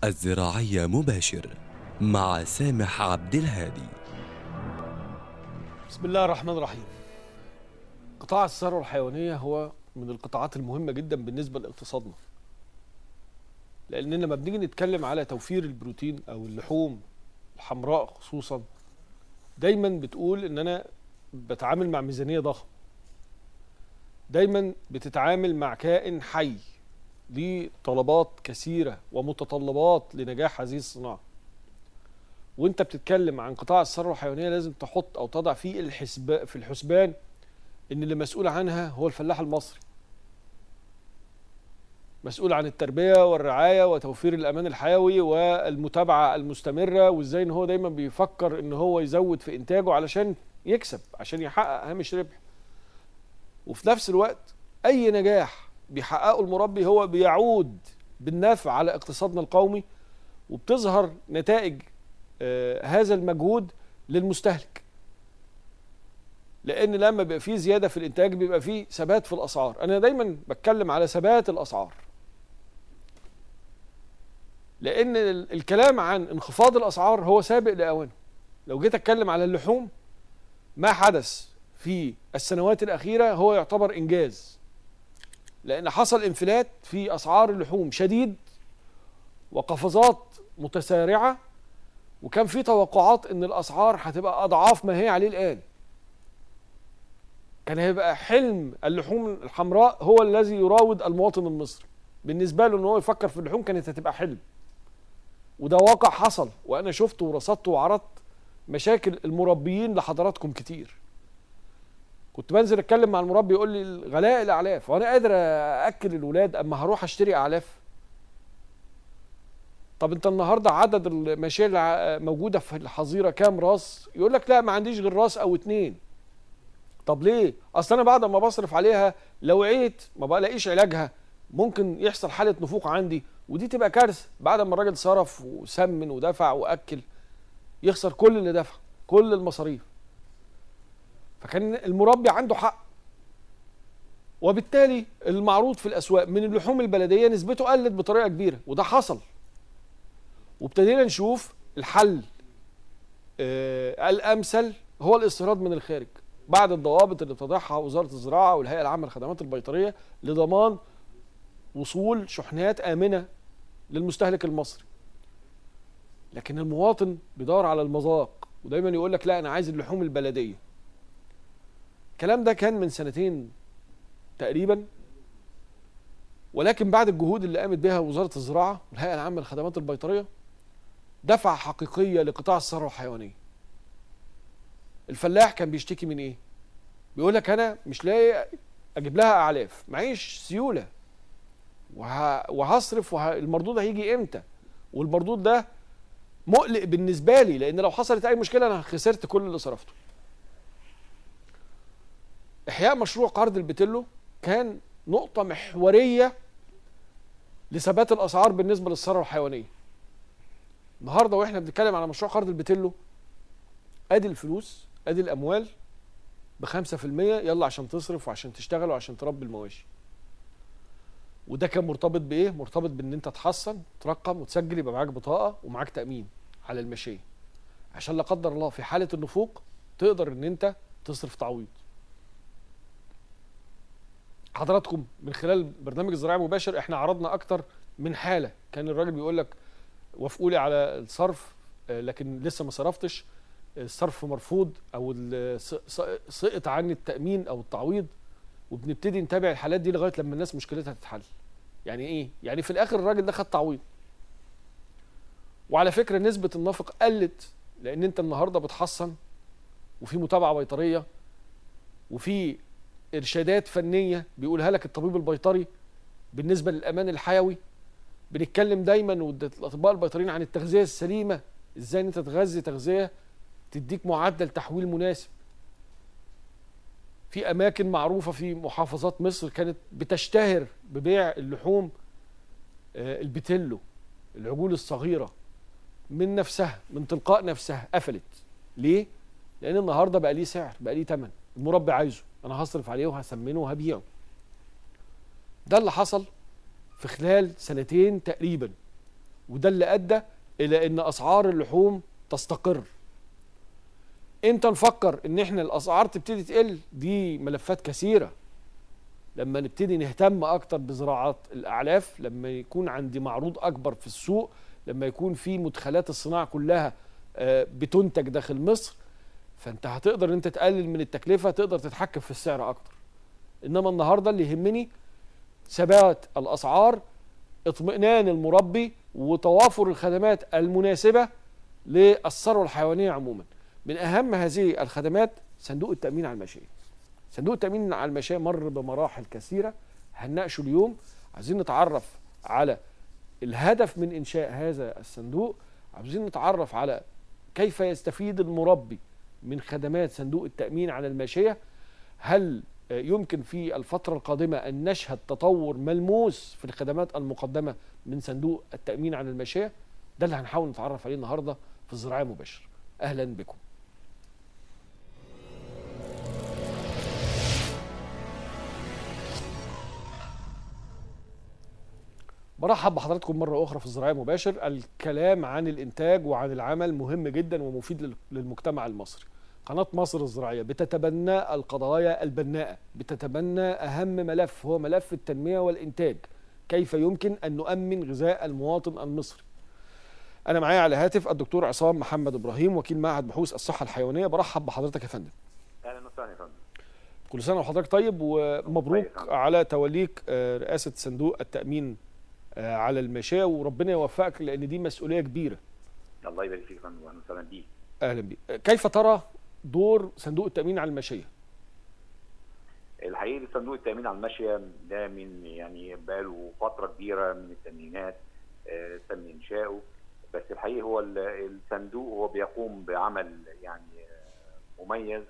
الزراعية مباشر مع سامح عبد الهادي بسم الله الرحمن الرحيم قطاع الثروة الحيوانية هو من القطاعات المهمة جدا بالنسبة لاقتصادنا لأننا لما بنيجي نتكلم على توفير البروتين أو اللحوم الحمراء خصوصا دايما بتقول إن أنا بتعامل مع ميزانية ضخمة دايما بتتعامل مع كائن حي ليه طلبات كثيرة ومتطلبات لنجاح هذه الصناعة وانت بتتكلم عن قطاع الثروة الحيوانية لازم تحط او تضع في الحسب في الحسبان ان اللي مسؤول عنها هو الفلاح المصري مسؤول عن التربية والرعاية وتوفير الأمان الحيوي والمتابعة المستمرة وإزاي إن هو دايما بيفكر إن هو يزود في إنتاجه علشان يكسب عشان يحقق هامش ربح وفي نفس الوقت أي نجاح بيحققه المربي هو بيعود بالنفع على اقتصادنا القومي وبتظهر نتائج آه هذا المجهود للمستهلك لان لما بيبقى فيه زياده في الانتاج بيبقى فيه ثبات في الاسعار انا دايما بتكلم على ثبات الاسعار لان الكلام عن انخفاض الاسعار هو سابق لاوانه لو جيت اتكلم على اللحوم ما حدث في السنوات الاخيره هو يعتبر انجاز لان حصل انفلات في اسعار اللحوم شديد وقفزات متسارعه وكان في توقعات ان الاسعار هتبقى اضعاف ما هي عليه الان كان هيبقى حلم اللحوم الحمراء هو الذي يراود المواطن المصري بالنسبه له ان هو يفكر في اللحوم كانت هتبقى حلم وده واقع حصل وانا شفته ورصدته وعرضت مشاكل المربيين لحضراتكم كتير كنت بنزل اتكلم مع المربي يقول لي غلاء الاعلاف وانا قادر اكل الولاد اما هروح اشتري اعلاف طب انت النهارده عدد الماشيه اللي موجوده في الحظيره كام راس يقول لك لا ما عنديش غير راس او اتنين طب ليه اصل انا بعد ما بصرف عليها لو عيت ما بلاقيش علاجها ممكن يحصل حاله نفوق عندي ودي تبقى كارثه بعد ما الراجل صرف وسمن ودفع واكل يخسر كل اللي دفع كل المصاريف فكان المربي عنده حق وبالتالي المعروض في الاسواق من اللحوم البلديه نسبته قلت بطريقه كبيره وده حصل وابتدينا نشوف الحل آه الامثل هو الاستيراد من الخارج بعد الضوابط اللي بتضعها وزاره الزراعه والهيئه العامه للخدمات البيطريه لضمان وصول شحنات امنه للمستهلك المصري لكن المواطن بيدور على المذاق ودايما يقول لك لا انا عايز اللحوم البلديه الكلام ده كان من سنتين تقريبا ولكن بعد الجهود اللي قامت بها وزاره الزراعه والهيئه العامه للخدمات البيطريه دفعه حقيقيه لقطاع الثروه الحيوانيه الفلاح كان بيشتكي من ايه بيقول لك انا مش لاقي اجيب لها اعلاف معيش سيوله وه... وهصرف وه... المردود هيجي امتى والمردود ده مقلق بالنسبه لي لان لو حصلت اي مشكله انا خسرت كل اللي صرفته احياء مشروع قرض البتلو كان نقطه محوريه لثبات الاسعار بالنسبه للثروه الحيوانيه النهارده واحنا بنتكلم على مشروع قرض البتلو ادي الفلوس ادي الاموال بخمسة في المية يلا عشان تصرف وعشان تشتغل وعشان تربي المواشي وده كان مرتبط بايه مرتبط بان انت تحصن ترقم وتسجل يبقى معاك بطاقه ومعاك تامين على الماشيه عشان لا قدر الله في حاله النفوق تقدر ان انت تصرف تعويض حضراتكم من خلال برنامج الزراعه المباشر احنا عرضنا اكتر من حاله كان الراجل بيقول لك وافقوا لي على الصرف لكن لسه ما صرفتش الصرف مرفوض او سقط عني التامين او التعويض وبنبتدي نتابع الحالات دي لغايه لما الناس مشكلتها تتحل يعني ايه يعني في الاخر الراجل ده خد تعويض وعلى فكره نسبه النفق قلت لان انت النهارده بتحصن وفي متابعه بيطريه وفي ارشادات فنيه بيقولها لك الطبيب البيطري بالنسبه للامان الحيوي بنتكلم دايما والاطباء البيطريين عن التغذيه السليمه ازاي انت تغذي تغذيه تديك معدل تحويل مناسب في اماكن معروفه في محافظات مصر كانت بتشتهر ببيع اللحوم البتلو العجول الصغيره من نفسها من تلقاء نفسها قفلت ليه لان النهارده بقى ليه سعر بقى ليه ثمن المربي عايزه انا هصرف عليه وهسمنه وهبيعه ده اللي حصل في خلال سنتين تقريبا وده اللي ادى الى ان اسعار اللحوم تستقر امتى نفكر ان احنا الاسعار تبتدي تقل دي ملفات كثيره لما نبتدي نهتم اكتر بزراعات الاعلاف لما يكون عندي معروض اكبر في السوق لما يكون في مدخلات الصناعه كلها آه، بتنتج داخل مصر فانت هتقدر ان انت تقلل من التكلفه تقدر تتحكم في السعر اكتر انما النهارده اللي يهمني ثبات الاسعار اطمئنان المربي وتوافر الخدمات المناسبه للثروه الحيوانيه عموما من اهم هذه الخدمات صندوق التامين على الماشيه صندوق التامين على الماشيه مر بمراحل كثيره هنناقشه اليوم عايزين نتعرف على الهدف من انشاء هذا الصندوق عاوزين نتعرف على كيف يستفيد المربي من خدمات صندوق التامين على الماشيه هل يمكن في الفترة القادمة أن نشهد تطور ملموس في الخدمات المقدمة من صندوق التأمين على الماشية ده اللي هنحاول نتعرف عليه النهاردة في الزراعة مباشر أهلا بكم برحب بحضراتكم مرة أخرى في الزراعة مباشر الكلام عن الإنتاج وعن العمل مهم جدا ومفيد لل- للمجتمع المصري قناة مصر الزراعية بتتبنى القضايا البناءة بتتبنى أهم ملف هو ملف التنمية والإنتاج كيف يمكن أن نؤمن غذاء المواطن المصري أنا معايا على هاتف الدكتور عصام محمد إبراهيم وكيل معهد بحوث الصحة الحيوانية برحب بحضرتك يا فندم اهلا وسهلا يا فندم كل سنة وحضرتك طيب ومبروك طيب. على توليك آه، رئاسة صندوق التأمين آه، على الماشية وربنا يوفقك لأن دي مسؤولية كبيرة الله يبارك فيك يا فندم واهلا وسهلا بيك أهلا بيك آه، كيف ترى دور صندوق التأمين على الماشية الحقيقه صندوق التامين على الماشيه ده من يعني بقاله فتره كبيره من التمرينات آه، تم انشاؤه بس الحقيقه هو ال- الصندوق هو بيقوم بعمل يعني آه، مميز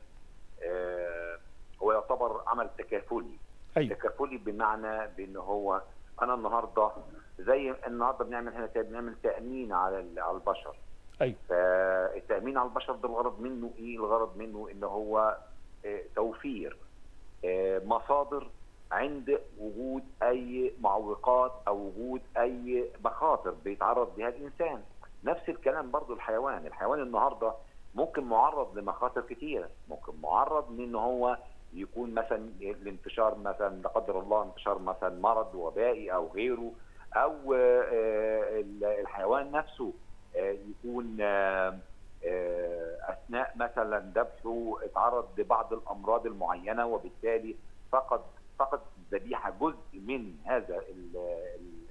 آه، هو يعتبر عمل تكافلي أيوة تكافلي بمعنى بان هو انا النهارده زي النهارده بنعمل هنا بنعمل تامين على ال- على البشر أيوة فالتامين على البشر ده الغرض منه ايه؟ الغرض منه ان هو آه، توفير آه، مصادر عند وجود اي معوقات او وجود اي مخاطر بيتعرض لها الانسان. نفس الكلام برضو الحيوان، الحيوان النهارده ممكن معرض لمخاطر كتيره، ممكن معرض لان هو يكون مثلا الانتشار مثلا لا قدر الله انتشار مثلا مرض وبائي او غيره او آه، آه، الحيوان نفسه آه، يكون آه، آه، اثناء مثلا ذبحه اتعرض لبعض الامراض المعينه وبالتالي فقد فقد الذبيحه جزء من هذا ال ال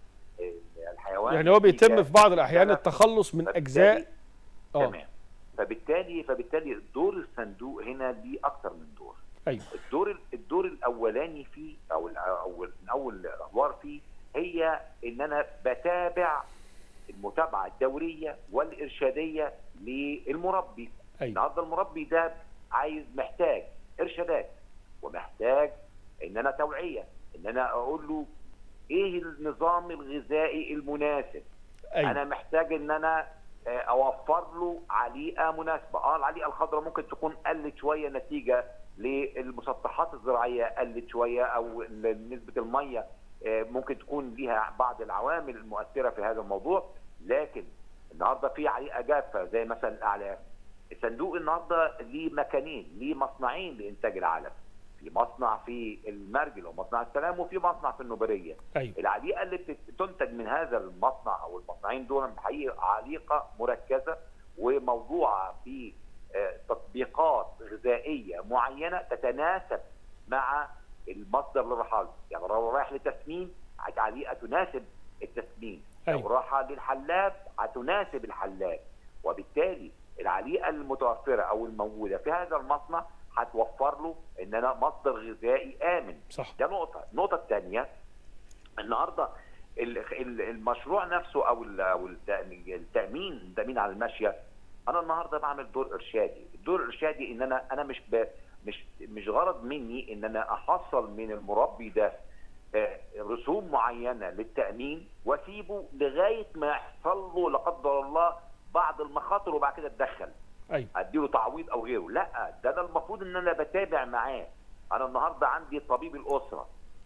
ال- الحيوان يعني هو بيتم في بعض الأحيان فبالتالي- التخلص من أجزاء آه تمام فبالتالي فبالتالي دور الصندوق هنا ليه اكثر من دور أيوة الدور الدور الاولاني فيه او ال- اول من اول الادوار فيه هي ان انا بتابع المتابعه الدوريه والارشاديه للمربي أيوة النهارده المربي ده عايز محتاج ارشادات ومحتاج ان انا توعيه ان انا اقول له ايه النظام الغذائي المناسب أيوة انا محتاج ان انا آه، اوفر له عليقه مناسبه اه العليقه الخضراء ممكن تكون قلت شويه نتيجه للمسطحات الزراعيه قلت شويه او ل- نسبه الميه آه، ممكن تكون ليها بعض العوامل المؤثره في هذا الموضوع لكن النهارده في عليقه جافه زي مثلا الاعلاف الصندوق النهارده ليه مكانين ليه مصنعين لانتاج العلف في مصنع في المرجل ومصنع السلام وفي مصنع في النوبريه أيوة العليقه اللي بتت- تنتج من هذا المصنع او المصنعين دول حقيقه عليقه مركزه وموضوعه في آه، تطبيقات غذائيه معينه تتناسب مع المصدر للرحال يعني لو رايح لتسمين عليقه تناسب التسمين لو أيوة. راح للحلاب هتناسب الحلاب وبالتالي العليقه المتوفره او الموجوده في هذا المصنع هتوفر له ان انا مصدر غذائي امن صح ده نقطة، النقطة الثانية النهارده ال- ال- المشروع نفسه او ال- او التأمين التأمين التأمين على الماشية انا النهارده بعمل دور ارشادي، الدور الارشادي ان انا انا مش ب مش مش غرض مني ان انا احصل من المربي ده آه، رسوم معينه للتامين واسيبه لغايه ما يحصل له لا قدر الله بعض المخاطر وبعد كده اتدخل أيوة اديله تعويض او غيره لا ده انا المفروض ان انا بتابع معاه انا النهارده عندي طبيب الاسره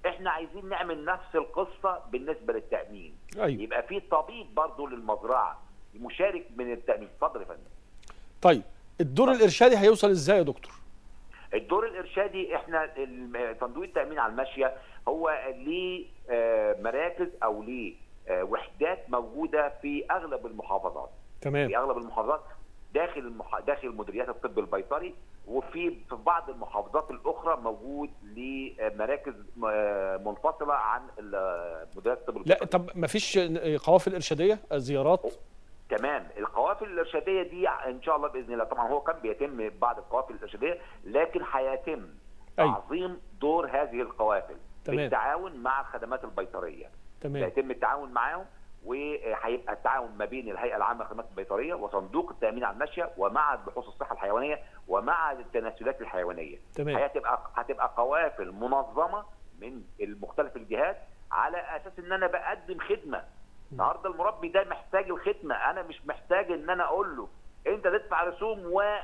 احنا عايزين نعمل نفس القصه بالنسبه للتامين ايوه يبقى في طبيب برضه للمزرعه مشارك من التامين اتفضل يا فندم طيب الدور الارشادي هيوصل ازاي يا دكتور الدور الارشادي احنا الم- صندوق التامين على الماشيه هو ليه آه، مراكز او ليه آه، وحدات موجوده في اغلب المحافظات تمام في اغلب المحافظات داخل المح... داخل مديريات الطب البيطري وفي في بعض المحافظات الاخرى موجود لمراكز م- منفصله عن ال- مديريات الطب لا البيطري طب ما فيش قوافل ارشاديه زيارات تمام القوافل الارشاديه دي ان شاء الله باذن الله طبعا هو كان بيتم بعض القوافل الارشاديه لكن هيتم أيوة. تعظيم دور هذه القوافل تمام. بالتعاون مع الخدمات البيطريه تمام يتم التعاون معاهم وهيبقى التعاون ما بين الهيئه العامه للخدمات البيطريه وصندوق التامين على الماشيه ومع بحوث الصحه الحيوانيه ومع التناسلات الحيوانيه تمام. هتبقى هتبقى قوافل منظمه من مختلف الجهات على اساس ان انا بقدم خدمه النهارده المربي ده محتاج الخدمه انا مش محتاج ان انا اقول له انت تدفع رسوم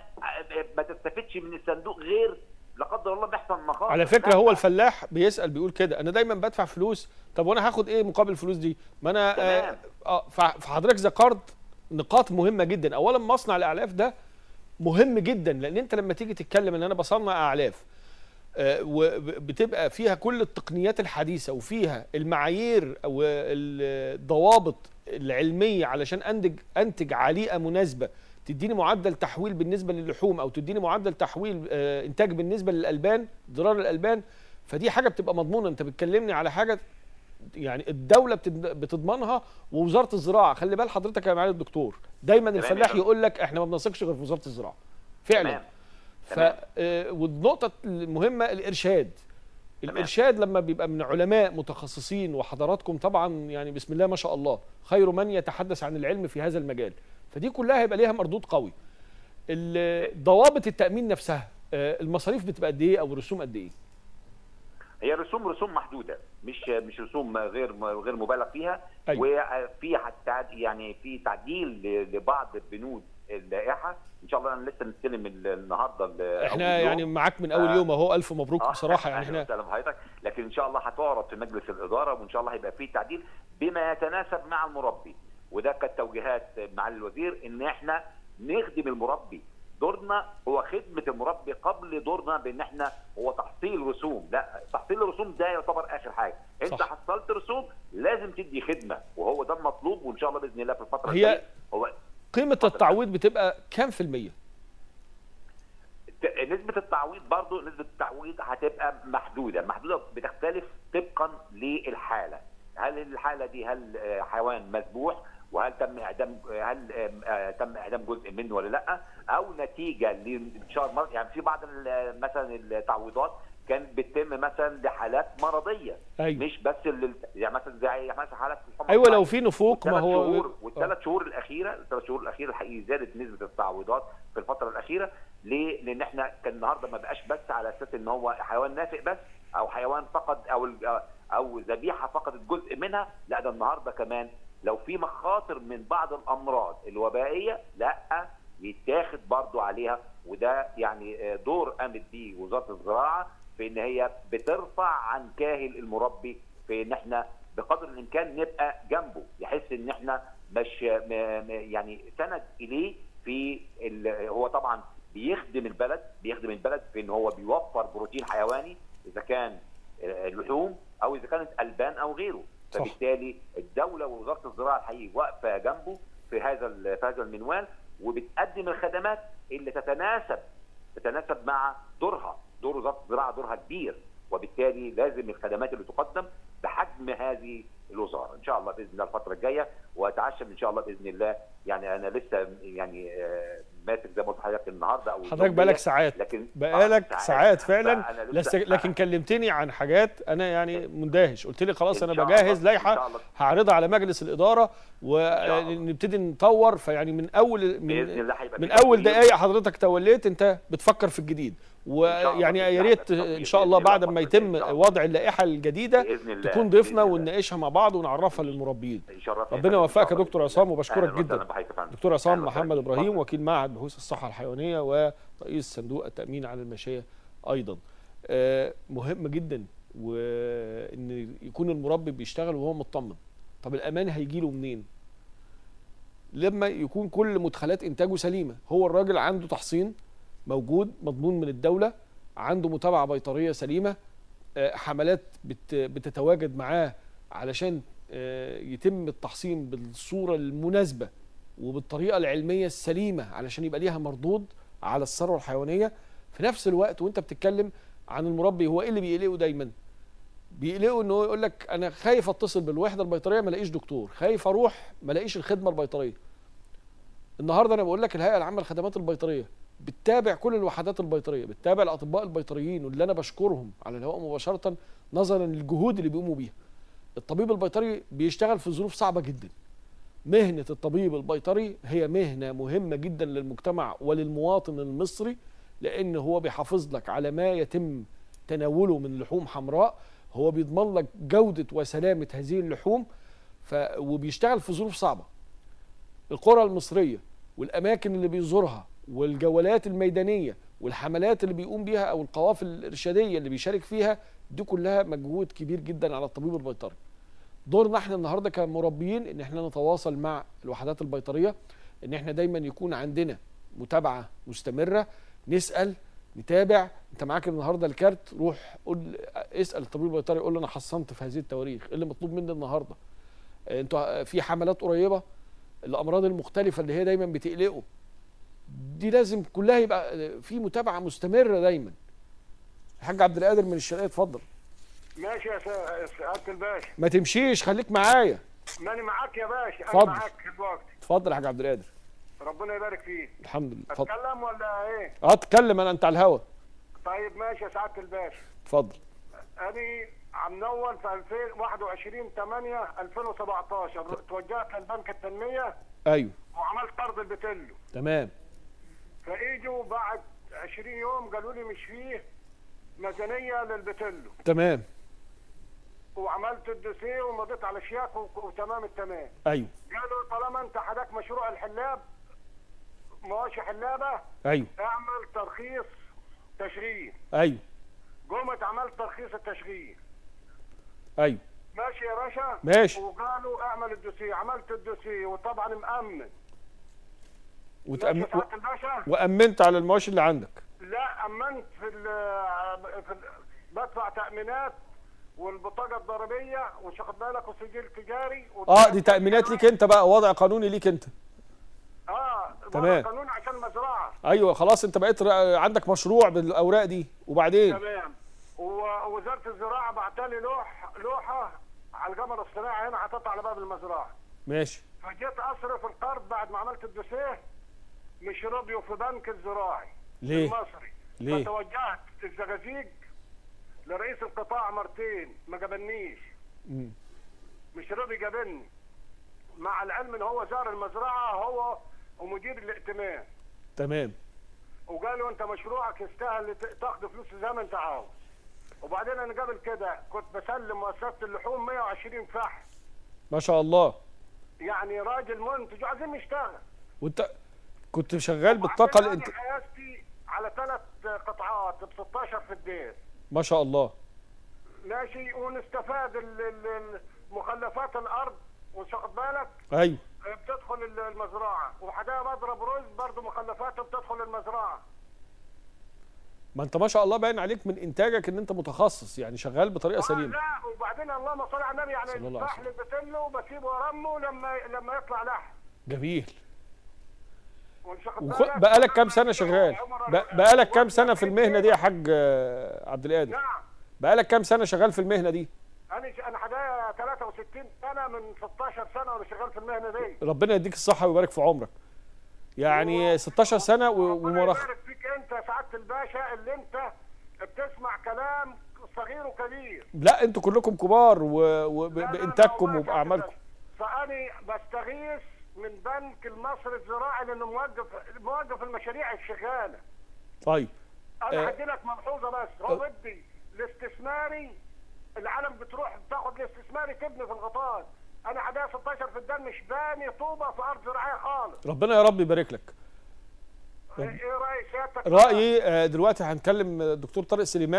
وما تستفدش من الصندوق غير لا قدر الله بيحصل مخاطر على فكره لا. هو الفلاح بيسال بيقول كده انا دايما بدفع فلوس طب وانا هاخد ايه مقابل الفلوس دي ما انا اه, تمام. آه فح- فحضرتك ذكرت نقاط مهمه جدا اولا مصنع الاعلاف ده مهم جدا لان انت لما تيجي تتكلم ان انا بصنع اعلاف آه، وبتبقى فيها كل التقنيات الحديثه وفيها المعايير والضوابط العلميه علشان انتج انتج عليقه مناسبه تديني معدل تحويل بالنسبه للحوم او تديني معدل تحويل آه، انتاج بالنسبه للالبان ضرار الالبان فدي حاجه بتبقى مضمونه انت بتكلمني على حاجه يعني الدوله بتد- بتضمنها ووزاره الزراعه خلي بال حضرتك يا معالي الدكتور دايما يا الفلاح فندم. يقول لك احنا ما بنثقش غير في وزاره الزراعه فعلا تمام ف تمام. آه، والنقطة المهمة الإرشاد الإرشاد لما بيبقى من علماء متخصصين وحضراتكم طبعا يعني بسم الله ما شاء الله خير من يتحدث عن العلم في هذا المجال فدي كلها هيبقى ليها مردود قوي ال- ضوابط التأمين نفسها آه، المصاريف بتبقى قد إيه أو الرسوم قد إيه هي رسوم رسوم محدوده مش مش رسوم غير غير مبالغ فيها أيوة. وفي حتى يعني في تعديل ل- لبعض بنود اللائحه ان شاء الله انا لسه مستلم ال- النهارده ال- احنا أول يوم. يعني معاك من أول آه. يوم أهو ألف مبروك آه، بصراحة يعني أهلاً احنا وسهلاً بحضرتك لكن ان شاء الله هتعرض في مجلس الاداره وان شاء الله هيبقى فيه تعديل بما يتناسب مع المربي وده كانت توجيهات معالي الوزير ان احنا نخدم المربي دورنا هو خدمه المربي قبل دورنا بان احنا هو تحصيل رسوم لا تحصيل الرسوم ده يعتبر اخر حاجه انت صح. حصلت رسوم لازم تدي خدمه وهو ده المطلوب وان شاء الله باذن الله في الفتره هي- الجايه هو قيمة التعويض بتبقى كام في المية ت- نسبة التعويض برضو نسبة التعويض هتبقى محدودة محدودة بتختلف طبقا للحالة هل الحالة دي هل آه، حيوان مذبوح وهل تم اعدام هل آم، آه، تم اعدام جزء منه ولا لا او نتيجه لانتشار مرض يعني في بعض ال- مثلا التعويضات كانت بتتم مثلا لحالات مرضيه أيوة. مش بس لل... يعني مثلا زي مثلا حالات الحمى أيوة لو الطبيعية. في نفوق ما والثلاث هو شهور والثلاث شهور الاخيره الثلاث شهور الاخيره الحقيقه زادت نسبه التعويضات في الفتره الاخيره ليه؟ لان احنا كان النهارده ما بقاش بس على اساس ان هو حيوان نافق بس او حيوان فقد او ال- او ذبيحه فقدت جزء منها لا ده النهارده كمان لو في مخاطر من بعض الامراض الوبائيه لا يتاخد برضو عليها وده يعني آه، دور قامت بيه وزاره الزراعه في ان هي بترفع عن كاهل المربي في ان احنا بقدر الامكان نبقى جنبه يحس ان احنا مش م- م- يعني سند اليه في ال- هو طبعا بيخدم البلد بيخدم البلد في ان هو بيوفر بروتين حيواني اذا كان آه، لحوم او اذا كانت البان او غيره صح. فبالتالي الدوله ووزاره الزراعه الحقيقي واقفه جنبه في هذا ال- في هذا المنوال وبتقدم الخدمات اللي تتناسب تتناسب مع دورها دور وزاره الزراعه دورها كبير وبالتالي لازم الخدمات اللي تقدم بحجم هذه الوزاره ان شاء الله باذن الله الفتره الجايه واتعشم ان شاء الله باذن الله يعني انا لسه يعني آه، ماسك زي ما قلت لحضرتك النهارده او حضرتك اليوم بقالك ديت، ساعات لكن بقالك آه، ساعات فعلا فأنا لس- لسه- لكن كلمتني عن حاجات انا يعني مندهش قلت لي خلاص إن انا شاء الله- بجهز إن لائحه شاء الله. هعرضها على مجلس الاداره الله. ونبتدي نطور فيعني من اول باذن من, الله هيبقى من في اول تطوير. دقائق حضرتك توليت انت بتفكر في الجديد الله ويعني بإذن يا الله ريت هيبقى ان في شاء تطوير الله بإذن بعد الله ما الفترة يتم الجاية إن شاء الله. وضع اللائحه الجديده بإذن الله. تكون ضيفنا بإذن الله. ونناقشها مع بعض ونعرفها للمربيين يشرفني ربنا إن يوفقك شاء يا الله دكتور بإذن عصام الله. وبشكرك أهلاً جدا وسهلاً بحضرتك يا فندم. دكتور عصام أهلاً وسهلاً. محمد ابراهيم اتفضل. وكيل معهد بحوث الصحه الحيوانيه ورئيس صندوق التامين على الماشيه ايضا آه، مهم جدا وان يكون المربي بيشتغل وهو مطمن طب الامان هيجي له منين لما يكون كل مدخلات انتاجه سليمه هو الراجل عنده تحصين موجود مضمون من الدوله عنده متابعه بيطريه سليمه آه، حملات بت- بتتواجد معاه علشان آه، يتم التحصين بالصوره المناسبه وبالطريقه العلميه السليمه علشان يبقى ليها مردود على الثروه الحيوانيه في نفس الوقت وانت بتتكلم عن المربي هو ايه اللي بيقلقه دايما بيقلقه ان هو يقول لك انا خايف اتصل بالوحده البيطريه ما الاقيش دكتور خايف اروح ما الاقيش الخدمه البيطريه النهارده انا بقول لك الهيئه العامه للخدمات البيطريه بتتابع كل الوحدات البيطريه بتتابع الاطباء البيطريين واللي انا بشكرهم على الهواء مباشره نظرا للجهود اللي بيقوموا بيها الطبيب البيطري بيشتغل في ظروف صعبه جدا مهنه الطبيب البيطري هي مهنه مهمه جدا للمجتمع وللمواطن المصري لان هو بيحافظ لك على ما يتم تناوله من لحوم حمراء هو بيضمن لك جوده وسلامه هذه اللحوم ف... وبيشتغل في ظروف صعبه القرى المصريه والاماكن اللي بيزورها والجولات الميدانيه والحملات اللي بيقوم بيها او القوافل الارشاديه اللي بيشارك فيها دي كلها مجهود كبير جدا على الطبيب البيطري دورنا احنا النهارده كمربيين ان احنا نتواصل مع الوحدات البيطريه ان احنا دايما يكون عندنا متابعه مستمره نسال نتابع انت معاك النهارده الكارت روح قول اسال الطبيب البيطري قول له انا حصنت في هذه التواريخ ايه اللي مطلوب مني النهارده آه، انتوا في حملات قريبه الامراض المختلفه اللي هي دايما بتقلقه دي لازم كلها يبقى في متابعه مستمره دايما الحاج عبد القادر من الشرقيه اتفضل ماشي يا سا- سعاده الباشا ما تمشيش خليك معايا ماني معاك يا باشا اتفضل. انا معاك دلوقتي اتفضل يا حاج عبد القادر ربنا يبارك فيك الحمد لله اتفضل اتكلم ولا ايه اه اتكلم انا انت على الهوا طيب ماشي يا سعاده الباشا اتفضل انا عم نول في 2021 8 2017 توجهت للبنك التنميه ايوه وعملت قرض البتلو تمام فاجوا بعد 20 يوم قالوا لي مش فيه ميزانيه للبتلو تمام وعملت الدوسيه ومضيت على شياك و- وتمام التمام ايوه قالوا طالما انت حداك مشروع الحلاب مواشي حلابه ايوه اعمل ترخيص تشغيل ايوه قمت عملت ترخيص التشغيل ايوه ماشي يا باشا ماشي. وقالوا اعمل الدوسيه عملت الدوسيه وطبعا مأمن وتأم... ماشي يا سعادة الباشا وامنت على المواشي اللي عندك لا امنت في ال في ال بدفع تامينات والبطاقه الضريبيه وش واخد بالك وسجل تجاري اه دي تامينات ليك انت بقى وضع قانوني ليك انت اه تمام. قانون عشان المزرعه ايوه خلاص انت بقيت ر- عندك مشروع بالاوراق دي وبعدين تمام ووزاره الزراعه بعتلي لوح لوحه على القمر الصناعي هنا حاططها على باب المزرعه ماشي فجيت اصرف القرض بعد ما عملت الدوسيه مش رضيوا في بنك الزراعي ليه المصري ليه؟ فتوجهت الزقازيق لرئيس القطاع مرتين ما قابلنيش مم. مش راضي يقابلني مع العلم ان هو زار المزرعه هو ومدير الائتمان تمام وقالوا انت مشروعك يستاهل ت- تاخد فلوس زي ما انت عاوز وبعدين انا قبل كده كنت بسلم مؤسسه اللحوم 120 فحم ما شاء الله يعني راجل منتج وعايزين يشتغل وانت كنت شغال بالطاقه اللي وبعدين انت أنا حيازتي على ثلاث قطعات ب 16 في الدير ما شاء الله ماشي ونستفاد ال- ال- ال- مخلفات الارض وش واخد بالك ايوه بتدخل ال- المزرعه وحدايا بضرب رز برضه مخلفاته بتدخل المزرعه ما انت ما شاء الله باين عليك من انتاجك ان انت متخصص يعني شغال بطريقه آه سليمه لا وبعدين اللهم صل على النبي يعني صلى الله عليه الفحل بتله بسيبه ورمه لما لما يطلع لحم جميل ومش واخد وخ... بالك؟ بقالك كام سنه شغال عمر- ب... بقالك كام سنه في المهنه دي يا حاج آه، عبد القادر نعم بقالك كام سنه شغال في المهنه دي انا انا حدايا 63 سنه من 16 سنه وانا شغال في المهنه دي ربنا يديك الصحه ويبارك في عمرك يعني 16 سنه و... ربنا ومرخ يبارك فيك انت يا سعاده الباشا اللي انت بتسمع كلام صغير وكبير لا انتوا كلكم كبار و... وب... لا، لا، لا، بانتاجكم والله يا وباعمالكم سعادة الباشا. فأنا بستغيث من بنك المصري الزراعي لأنه موقف موقف المشاريع الشغالة. طيب أنا آه. هدي لك ملحوظة بس هو بدي الاستثماري العالم بتروح تاخد الاستثماري تبني في الغطاس. أنا حدايا 16 في الدم مش باني طوبة في أرض زراعية خالص. ربنا يا رب يبارك لك إيه رأي سيادتك؟ رايي آه، دلوقتي هنكلم الدكتور طارق سليمان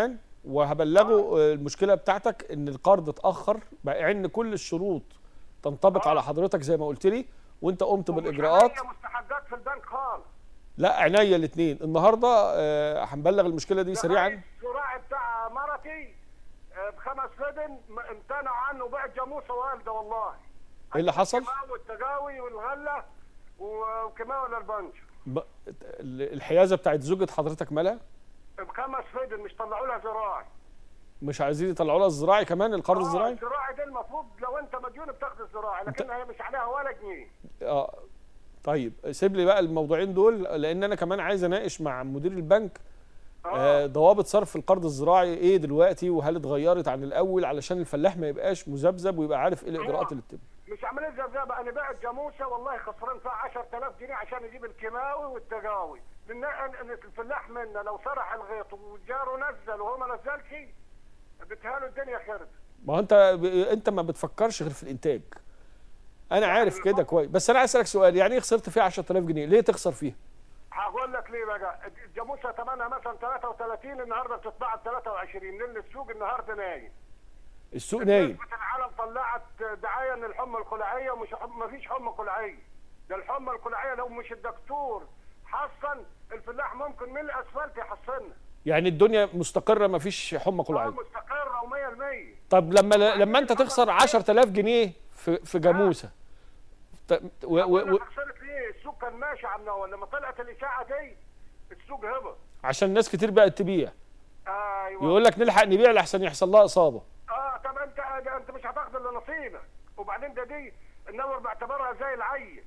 وهبلغه آه، المشكله بتاعتك ان القرض اتاخر مع ان كل الشروط تنطبق آه. على حضرتك زي ما قلت لي وانت قمت ومش بالاجراءات عليا مستحقات في البنك خالص لا عينيا الاثنين النهارده آه، هنبلغ المشكله دي سريعا الزراعي بتاع مرتي آه، بخمس فدن م- امتنع عنه بيع جاموسه والده والله ايه اللي حصل الكيماوي والتقاوي والغله وكيماوي للبنج ب- الحيازه بتاعت زوجة حضرتك مالها بخمس فدن مش طلعوا لها زراعي مش عايزين يطلعوا لها الزراعي كمان القرض آه، الزراعي الزراعي ده المفروض لو انت مديون بتاخد الزراعي لكن هي مش عليها ولا جنيه اه طيب سيب لي بقى الموضوعين دول لان انا كمان عايز اناقش مع مدير البنك آه، ضوابط صرف القرض الزراعي ايه دلوقتي وهل اتغيرت عن الاول علشان الفلاح ما يبقاش مذبذب ويبقى عارف ايه الاجراءات اللي بتتم مش عمليه زبزبه انا بعت جاموسه والله خسران فيها 10000 جنيه عشان يجيب الكيماوي والتقاوي لان إن الفلاح منا لو سرح الغيط وجاره نزل وهو ما نزلش بتهاله الدنيا خرب ما هو انت ب... انت ما بتفكرش غير في الانتاج انا عارف كده كويس بس انا عايز اسالك سؤال يعني ايه خسرت فيها 10000 جنيه ليه تخسر فيها هقول لك ليه بقى الجاموسه ثمنها مثلا 33 النهارده بتتباع ب 23 لان السوق النهارده نايم السوق نايم نسبة العالم طلعت دعايه ان الحمى القلعيه ومش ما فيش حمى قلعيه ده الحمى القلعيه لو مش الدكتور حصن الفلاح ممكن من الاسفلت يحصنها يعني الدنيا مستقره ما فيش حمى آه، قلعيه مستقره و100% طب لما لما انت تخسر 10000 جنيه في في جاموسه ت- و... و... و... خسرت ليه السوق كان ماشي عم نوال لما طلعت الاشاعه دي السوق هبط عشان ناس كتير بقت تبيع ايوه يقول لك نلحق نبيع لحسن يحصل لها اصابه اه طب انت انت مش هتاخد الا نصيبك وبعدين ده دي النور بعتبرها زي العيل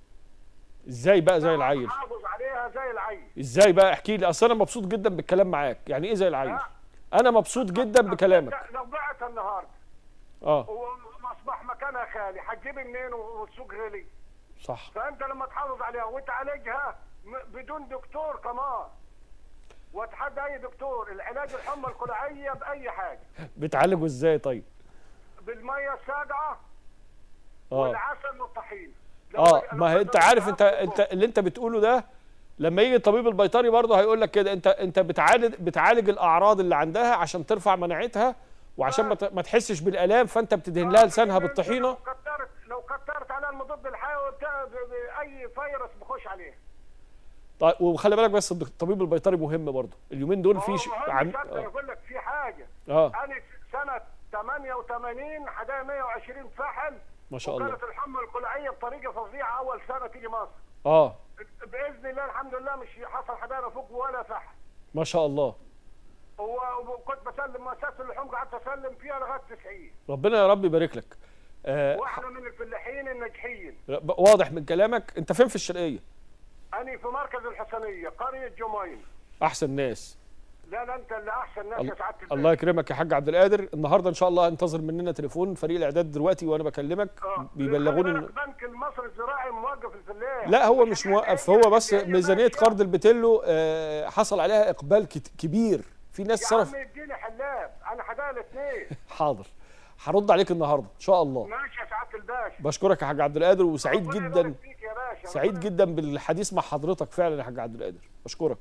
ازاي بقى زي العيل حافظ عليها زي العيل ازاي بقى احكي لي اصل انا مبسوط جدا بالكلام معاك يعني ايه زي العيل انا مبسوط جدا بكلامك انت لو بعتها النهارده اه واصبح مكانها خالي هتجيب منين والسوق غلي صح فانت لما تحافظ عليها وتعالجها م- بدون دكتور كمان وتحدى اي دكتور العلاج الحمى القلعيه باي حاجه بتعالجه ازاي طيب بالميه الساقعه اه والعسل والطحين لو- اه لو ما هي انت قدرت عارف انت تعالج انت اللي انت بتقوله ده لما يجي الطبيب البيطري برضه هيقول لك كده انت انت بتعالج بتعالج الاعراض اللي عندها عشان ترفع مناعتها وعشان ما ت- ما تحسش بالالام فانت بتدهن لها لسانها لو بالطحينه كترت لو كترت على المضاد الحيوي بتاع ب- ب- اي فيروس بخش عليه طيب وخلي بالك بس الطبيب البيطري مهم برضه اليومين دول في ش... هو عن... عن... اه يقول لك في حاجه اه انا سنه 88 حدايا 120 فحل ما شاء الله وكانت الحمى القلعيه بطريقه فظيعه اول سنه تيجي مصر اه باذن الله الحمد لله مش حصل حدانا فوق ولا فحل ما شاء الله و- وكنت بسلم مؤسسه اللحوم قعدت اسلم فيها لغايه 90 ربنا يا رب يبارك لك آه واحنا من الفلاحين الناجحين واضح من كلامك انت فين في الشرقيه انا في مركز الحسنيه قريه جمين احسن ناس لا لا انت اللي احسن ناس يا سعاده الباشا. الله يكرمك يا حاج عبد القادر النهارده ان شاء الله انتظر مننا تليفون فريق الاعداد دلوقتي وانا بكلمك آه. بيبلغوني خلي إن- بالك بنك المصري الزراعي موقف الفلاح لا هو عشان مش يعني موقف هي- هو بس هي ميزانيه ماشية. قرض البتلو آه، حصل عليها اقبال كت- كبير في ناس يا صرف عم اديني حلاب انا حدايا الاثنين حاضر هرد عليك النهارده ان شاء الله ماشي يا سعاده الباشا بشكرك يا حاج عبد القادر وسعيد ربنا جدا يبارك فيك يا باشا سعيد ربنا- جدا بالحديث مع حضرتك فعلا يا حاج عبد القادر بشكرك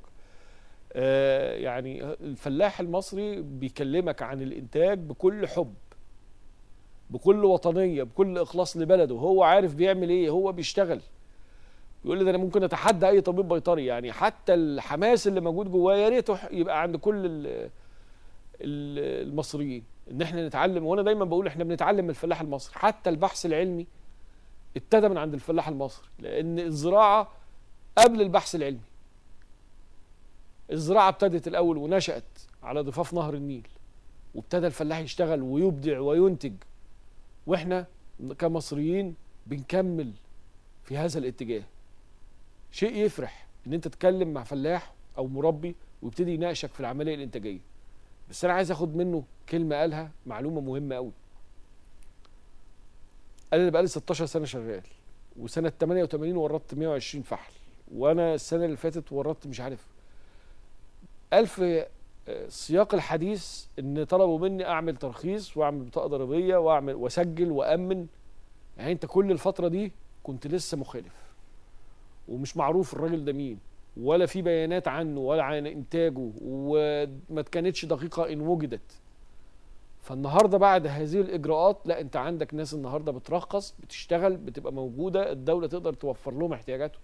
آه يعني الفلاح المصري بيكلمك عن الانتاج بكل حب بكل وطنيه بكل اخلاص لبلده هو عارف بيعمل ايه هو بيشتغل يقول لي ده انا ممكن اتحدى اي طبيب بيطري يعني حتى الحماس اللي موجود جواه يا ريته يبقى عند كل ال- ال- المصريين ان احنا نتعلم وانا دايما بقول احنا بنتعلم من الفلاح المصري حتى البحث العلمي ابتدى من عند الفلاح المصري لان الزراعه قبل البحث العلمي الزراعه ابتدت الاول ونشات على ضفاف نهر النيل وابتدى الفلاح يشتغل ويبدع وينتج واحنا كمصريين بنكمل في هذا الاتجاه شيء يفرح ان انت تتكلم مع فلاح او مربي ويبتدي يناقشك في العمليه الانتاجيه بس انا عايز اخد منه كلمه قالها معلومه مهمه قوي قال انا بقالي 16 سنه شغال وسنه 88 وردت 120 فحل وانا السنه اللي فاتت وردت مش عارف قال في آه، سياق الحديث ان طلبوا مني اعمل ترخيص واعمل بطاقه ضريبيه واعمل واسجل وامن يعني انت كل الفتره دي كنت لسه مخالف ومش معروف الراجل ده مين ولا في بيانات عنه ولا عن انتاجه وما كانتش دقيقه ان وجدت فالنهارده بعد هذه الاجراءات لا انت عندك ناس النهارده بترخص بتشتغل بتبقى موجوده الدوله تقدر توفر لهم احتياجاتهم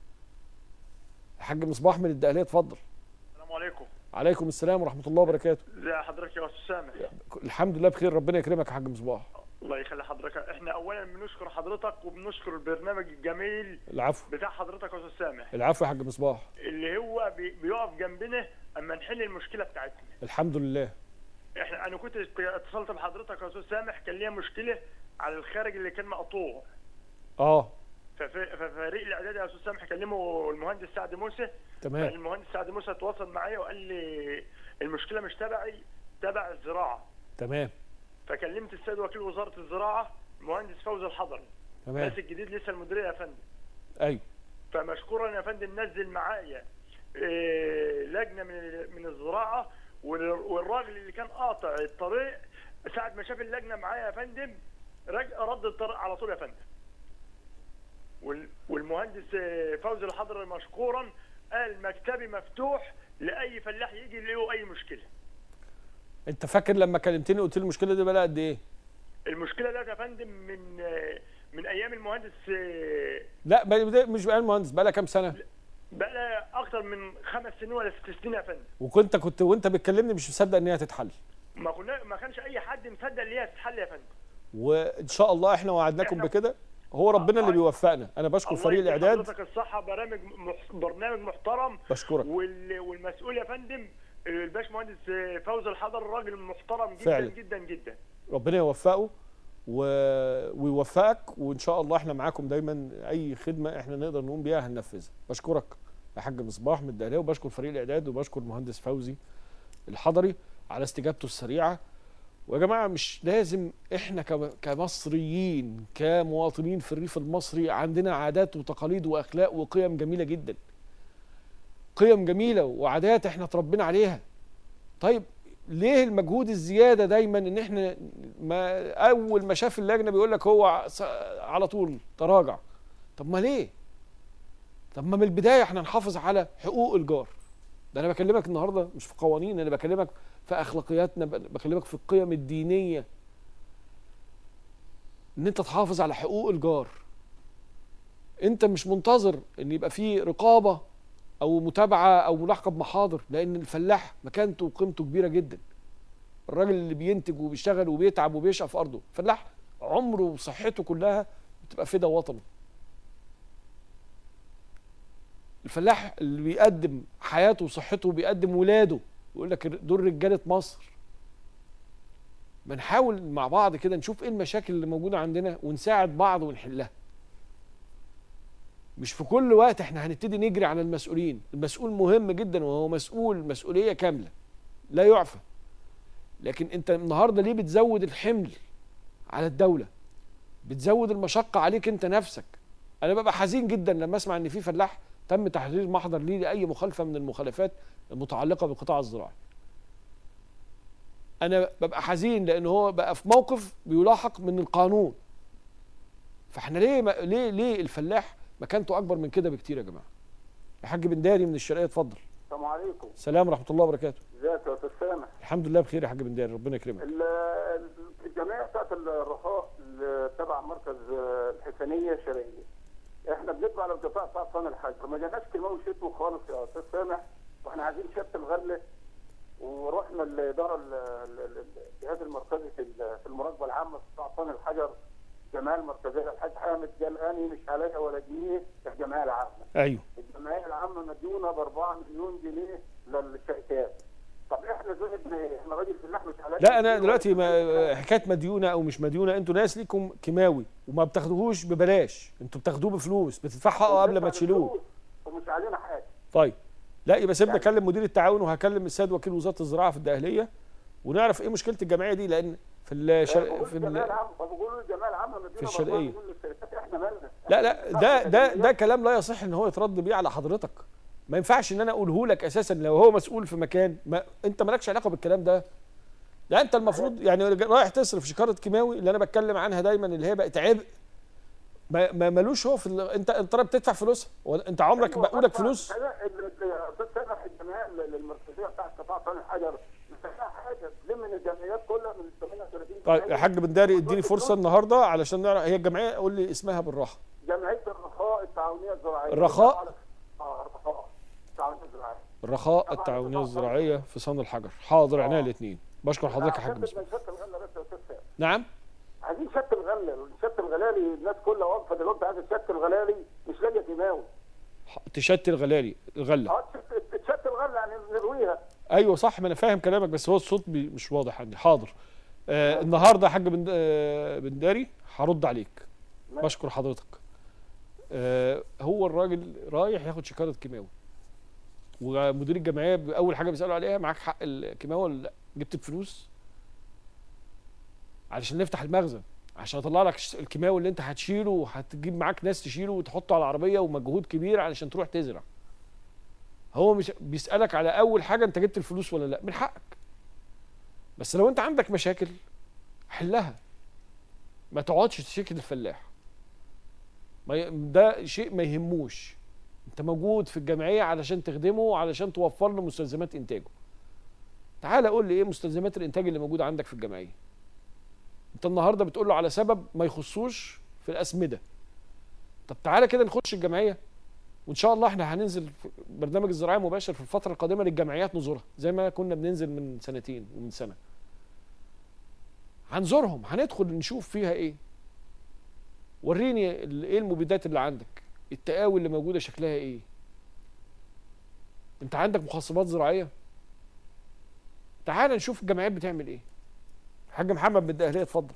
الحاج مصباح من الدقهليه اتفضل السلام عليكم عليكم السلام ورحمه الله وبركاته ازي حضرتك يا استاذ سامح الحمد لله بخير ربنا يكرمك يا حاج مصباح الله يخلي حضرتك احنا اولا بنشكر حضرتك وبنشكر البرنامج الجميل العفو بتاع حضرتك يا استاذ سامح العفو يا حاج مصباح اللي هو بي- بيقف جنبنا اما نحل المشكله بتاعتنا الحمد لله احنا انا كنت اتصلت بحضرتك يا استاذ سامح كان ليا مشكله على الخارج اللي كان مقطوع اه فف- ففريق الاعداد يا استاذ سامح كلمه المهندس سعد موسى تمام المهندس سعد موسى تواصل معايا وقال لي المشكله مش تبعي تبع الزراعه تمام فكلمت السيد وكيل وزاره الزراعه المهندس فوزي الحضري تمام ناس الجديد لسه المديريه يا فندم ايوه فمشكورا يا فندم نزل معايا إيه، لجنه من من الزراعه وال- والراجل اللي كان قاطع الطريق ساعه ما شاف اللجنه معايا يا فندم رج- رد الطريق على طول يا فندم وال- والمهندس آه، فوزي الحضري مشكورا قال مكتبي مفتوح لاي فلاح يجي له اي مشكله انت فاكر لما كلمتني قلت لي المشكله دي بقى قد ايه المشكله ده يا فندم من آه، من ايام المهندس آه، لا بقى- ده مش بقى المهندس بقى لها كام سنه بقى لها اكتر من خمس سنين ولا ست سنين يا فندم وكنت كنت وانت بتكلمني مش مصدق ان هي هتتحل ما كنا ما كانش اي حد مصدق اللي هي تتحل يا فندم وان شاء الله احنا وعدناكم إحنا- بكده هو ربنا اللي الله- بيوفقنا انا بشكر الله فريق يدي الاعداد حضرتك الصحه برامج مح... برنامج محترم بشكرك وال... والمسؤول يا فندم الباش مهندس فوزي الحضر راجل محترم جدا فعلا. جدا جدا ربنا يوفقه و... ويوفقك وان شاء الله احنا معاكم دايما اي خدمه احنا نقدر نقوم بيها هننفذها بشكرك يا حاج مصباح من الدهليه وبشكر فريق الاعداد وبشكر المهندس فوزي الحضري على استجابته السريعه ويا جماعه مش لازم احنا كم- كمصريين كمواطنين في الريف المصري عندنا عادات وتقاليد واخلاق وقيم جميله جدا قيم جميله وعادات احنا اتربينا عليها طيب ليه المجهود الزياده دايما ان احنا ما اول ما شاف اللجنه بيقول لك هو س- على طول تراجع طب ما ليه طب ما من البدايه احنا نحافظ على حقوق الجار ده انا بكلمك النهارده مش في قوانين انا بكلمك في اخلاقياتنا ب- بكلمك في القيم الدينيه ان انت تحافظ على حقوق الجار انت مش منتظر ان يبقى في رقابه او متابعه او ملاحقه بمحاضر لان الفلاح مكانته وقيمته كبيره جدا الراجل اللي بينتج وبيشتغل وبيتعب وبيشقى في ارضه فلاح عمره وصحته كلها بتبقى فدا وطنه الفلاح اللي بيقدم حياته وصحته وبيقدم ولاده يقول لك دول رجاله مصر ما نحاول مع بعض كده نشوف ايه المشاكل اللي موجوده عندنا ونساعد بعض ونحلها مش في كل وقت احنا هنبتدي نجري على المسؤولين المسؤول مهم جدا وهو مسؤول مسؤوليه كامله لا يعفى لكن انت النهارده ليه بتزود الحمل على الدوله بتزود المشقه عليك انت نفسك انا ببقى حزين جدا لما اسمع ان في فلاح تم تحرير محضر ليه لاي مخالفه من المخالفات المتعلقه بالقطاع الزراعي انا ببقى حزين لان هو بقى في موقف بيلاحق من القانون فاحنا ليه ما ليه ليه الفلاح مكانته اكبر من كده بكتير يا جماعه يا حاج بن داري من الشرقيه اتفضل السلام عليكم سلام ورحمه الله وبركاته ازيك يا استاذ سامح الحمد لله بخير يا حاج بن داري ربنا يكرمك ال- الجمعيه بتاعت الرخاء اللي تبع مركز الحسينيه الشرقيه احنا بنطلع على الدفاع بتاع صن الحج ما جالناش كلمه وشتم خالص يا استاذ سامح واحنا عايزين شهاده الغله ورحنا الاداره ال- ال- ال- الجهاز المركزي في ال- في المراقبه العامه بتاع صن الحجر الجمعيه المركزيه الحاج حامد قال اني مش عليا ولا جنيه الجمعيه العامه ايوه الجمعيه العامه مديونه ب 4 مليون جنيه للشركات طب احنا زي ابن- احنا راجل فلاح مش عليا لا انا دلوقتي ما حكايه مديونه او مش مديونه انتوا ناس ليكم كيماوي وما بتاخدوهوش ببلاش انتوا بتاخدوه بفلوس بتدفعوا حقه قبل ما تشيلوه ومش علينا حاجه طيب لا يبقى سيبنا يعني- اكلم مدير التعاون وهكلم السيد وكيل وزاره الزراعه في الدقهليه ونعرف ايه مشكله الجمعيه دي لان في الشر... في الجمعيه ال... العامه بقولوا الجمعيه العامه مديونه في الشرقية. ب 4 مليون للشركات احنا مالنا لا لا ده ده ده كلام لا يصح ان هو يترد بيه على حضرتك ما ينفعش ان انا اقوله لك اساسا لو هو مسؤول في مكان ما انت مالكش علاقه بالكلام ده لا انت المفروض يعني رايح تصرف شكاره كيماوي اللي انا بتكلم عنها دايما اللي هي بقت عبء ما ما- ملوش هو في ال... انت انت رايح بتدفع فلوسها ولا انت عمرك بقولك فلوس تفتح الجمعيه للمركزيه بتاعت قطاع صالح الحجر مش هتلاقي حاجه تلم من الجمعيات كلها من 38 طيب جمعية. يا حاج بنداري اديني فرصه النهارده علشان نعرف هي الجمعيه قول لي اسمها بالراحه جمعيه الرخاء التعاونيه الزراعيه الرخاء؟ اه الرخاء التعاونيه الزراعيه الرخاء التعاونيه الزراعيه في صن الحجر حاضر عينيا الاثنين بشكر حضرتك يا حاج عشان مسلم تبقى شت الغله بس يا استاذ فهمي. نعم عايزين شت الغله شت الغلالي الناس كلها واقفه دلوقتي عايزه شت الغلالي مش لاقيه كيماوي ح- تشتي الغلالي الغله اه تشت- تشت الغله يعني نرويها ايوه صح ما انا فاهم كلامك بس هو الصوت بي مش واضح عندي حاضر آه النهارده يا حاج بند... آه بنداري هرد عليك ماشي. بشكر حضرتك آه هو الراجل رايح ياخد شكاره كيماوي ومدير الجمعيه اول حاجه بيسالوا عليها معاك حق الكيماوي ولا لا جبت الفلوس علشان نفتح المخزن عشان اطلع لك الش- الكيماوي اللي انت هتشيله وهتجيب معاك ناس تشيله وتحطه على العربيه ومجهود كبير علشان تروح تزرع هو مش بيسالك على اول حاجه انت جبت الفلوس ولا لا من حقك بس لو انت عندك مشاكل حلها ما تقعدش تشكي الفلاح ما ي... ده شيء ما يهموش انت موجود في الجمعيه علشان تخدمه وعلشان توفر له مستلزمات انتاجه تعال قول لي ايه مستلزمات الانتاج اللي موجوده عندك في الجمعيه انت النهارده بتقول له على سبب ما يخصوش في الاسمده طب تعالى كده نخش الجمعيه وان شاء الله احنا هننزل في برنامج الزراعه مباشر في الفتره القادمه للجمعيات نزورها زي ما كنا بننزل من سنتين ومن سنه هنزورهم هندخل نشوف فيها ايه وريني ال- ايه المبيدات اللي عندك التقاوي اللي موجوده شكلها ايه انت عندك مخصبات زراعيه تعال نشوف الجمعيات بتعمل ايه حاج محمد من الدقهليه اتفضل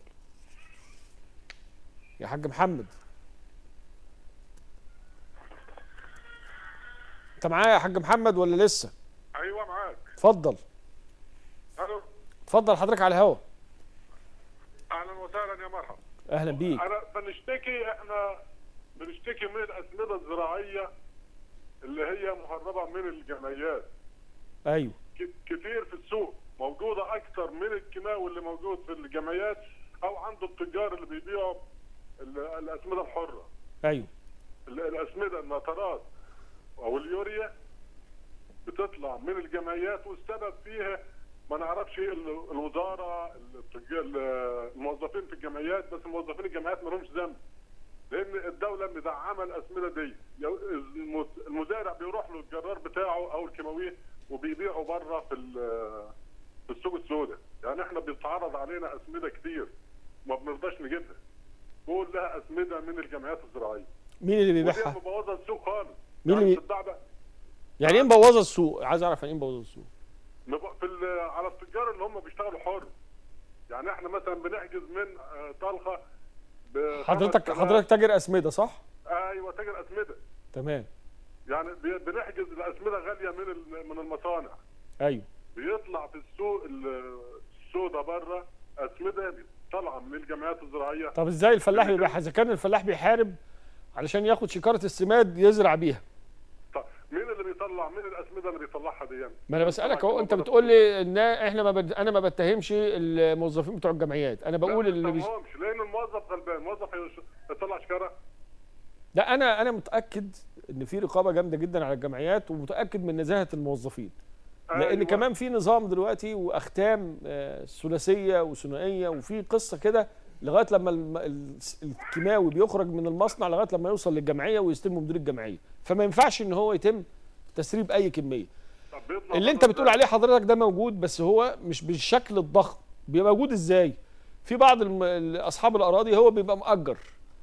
يا حاج محمد انت معايا يا حاج محمد ولا لسه ايوه معاك اتفضل الو اتفضل حضرتك على الهوا اهلا وسهلا يا مرحبا اهلا بيك انا بنشتكي احنا بنشتكي من الاسمده الزراعيه اللي هي مهربه من الجمعيات ايوه ك- كتير في السوق موجوده اكثر من الكيماوي اللي موجود في الجمعيات او عند التجار اللي بيبيعوا ال- الاسمده الحره ايوه ال- الاسمده النترات او اليوريا بتطلع من الجمعيات والسبب فيها ما نعرفش ال- الوزاره التج- ال- الموظفين في الجمعيات بس موظفين الجمعيات ما لهمش ذنب لان الدوله مدعمه الاسمده دي يو- الم- المزارع بيروح له الجرار بتاعه او الكيماويه وبيبيعه بره في ال- في السوق السوداء يعني احنا بيتعرض علينا اسمده كتير ما بنرضاش نجيبها كلها اسمده من الجمعيات الزراعيه مين اللي ودي بيبيعها مبوظه السوق خالص مين يعني اللي- بتتباع بقى يعني ايه مبوظه السوق عايز اعرف يعني ايه مبوظه السوق مب- في ال- على التجار اللي هم بيشتغلوا حر يعني احنا مثلا بنحجز من آه، طلخه ب حضرتك 5000 حضرتك تاجر اسمده صح ايوه تاجر اسمده تمام يعني بي- بنحجز الاسمده غاليه من ال- من المصانع ايوه بيطلع في السوق ال- السودا بره اسمده طالعه من الجمعيات الزراعيه طب ازاي الفلاح بيبيعها اذا كان الفلاح بيحارب علشان ياخد شكاره السماد يزرع بيها طب مين اللي بيطلع مين الاسمده اللي بيطلعها دي ما انا بسالك اهو انت بتقول لي ان احنا ما بد... انا ما بتهمش الموظفين بتوع الجمعيات انا بقول اللي بيش... بيش... لان الموظف غلبان الموظف هيش- يطلع شكاره لا انا انا متاكد ان في رقابه جامده جدا على الجمعيات ومتاكد من نزاهه الموظفين لان أيوة. كمان في نظام دلوقتي واختام آه، ثلاثيه وثنائيه وفي قصه كده لغايه لما الم- ال- الكيماوي بيخرج من المصنع لغايه لما يوصل للجمعيه ويستلمه مدير الجمعيه فما ينفعش ان هو يتم تسريب اي كميه طب بيطلع اللي انت بره بتقول إزاي؟ عليه حضرتك ده موجود بس هو مش بالشكل الضخم بيبقى موجود ازاي في بعض الم- ال- اصحاب الاراضي هو بيبقى مؤجر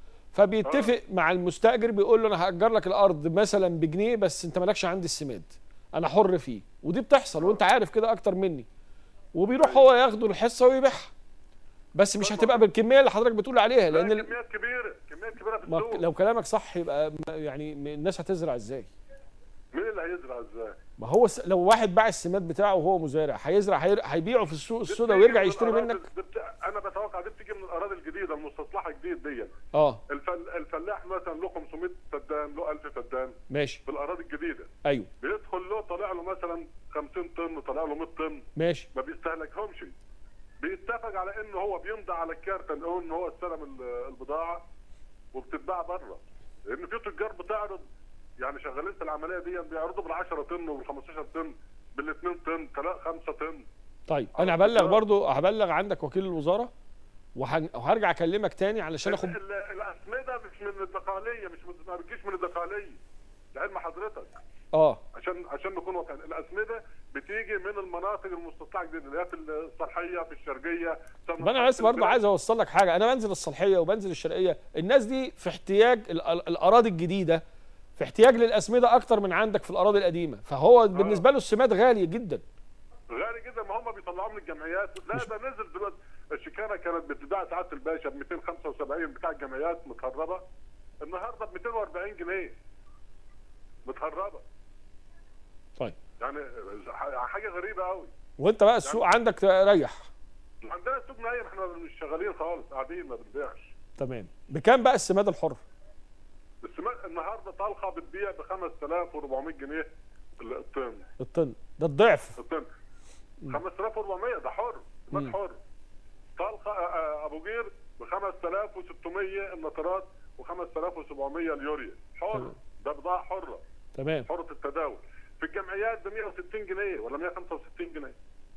فبيتفق مع المستاجر بيقول له انا هاجر لك الارض مثلا بجنيه بس انت مالكش عندي السماد انا حر فيه ودي بتحصل وانت عارف كده اكتر مني وبيروح هو ياخده الحصه ويبيعها بس مش هتبقى بالكميه اللي حضرتك بتقول عليها لا، لان ال- كميات كبيره كميات كبيره في ما- السوق لو كلامك صح يبقى ما- يعني الناس هتزرع ازاي مين اللي هيزرع ازاي؟ ما هو س- لو واحد باع السماد بتاعه وهو مزارع هيزرع هير- هيبيعه في السوق السوداء بتيجي ويرجع من يشتري الأراضي- منك بت... انا بتوقع دي بتيجي من الاراضي الجديده المستصلحه جديد دي اه الفل... الفلاح مثلا له 500 فدان له 1000 فدان ماشي في الاراضي الجديده ايوه بيدخل له طالع له مثلا 50 طن طالع له 100 طن ماشي ما بيستهلكهمش بيتفق على انه هو بيمضي على الكارت اللي هو ان هو استلم ال- البضاعه وبتتباع بره لان في تجار بتعرض يعني شغالين في العمليه دي بيعرضوا بال 10 طن وبال 15 طن بال 2 طن 5 طن طيب انا هبلغ برضو هبلغ عندك وكيل الوزاره وهن- وهرجع اكلمك تاني علشان اخد ال- ال- الاسمده مش من الدقاليه مش من ما بتجيش من الدقاليه لعلم حضرتك اه عشان عشان نكون واقعيين الاسمده بتيجي من المناطق المستطلعه جديده اللي هي في الصالحيه في الشرقيه طب انا بس برضو عايز اوصل لك حاجه انا بنزل الصالحيه وبنزل الشرقيه الناس دي في احتياج ال- ال- الاراضي الجديده في احتياج للاسمده اكتر من عندك في الاراضي القديمه فهو بالنسبه له السماد غاليه جدا غالي جدا ما هم بيطلعوه من الجمعيات لا ده نزل دلوقتي الشكاره كانت بتتباع سعاده الباشا ب 275 بتاع الجمعيات متهربه النهارده ب 240 جنيه متهربه طيب يعني حاجه غريبه قوي وانت بقى السوق عندك ريح عندنا سوق نايم احنا مش شغالين خالص قاعدين ما بنبيعش تمام بكام بقى السماد الحر السماد النهارده طلقه بتبيع ب 5400 جنيه الطن الطن ده الضعف الطن 5400 ده حر سماد مم. حر طلقه آه، آه، ابو قير ب 5600 النطرات و5700 اليوريا حر تمام. ده بضاعه حره تمام حره التداول في الجمعيات ب 160 جنيه ولا 165 جنيه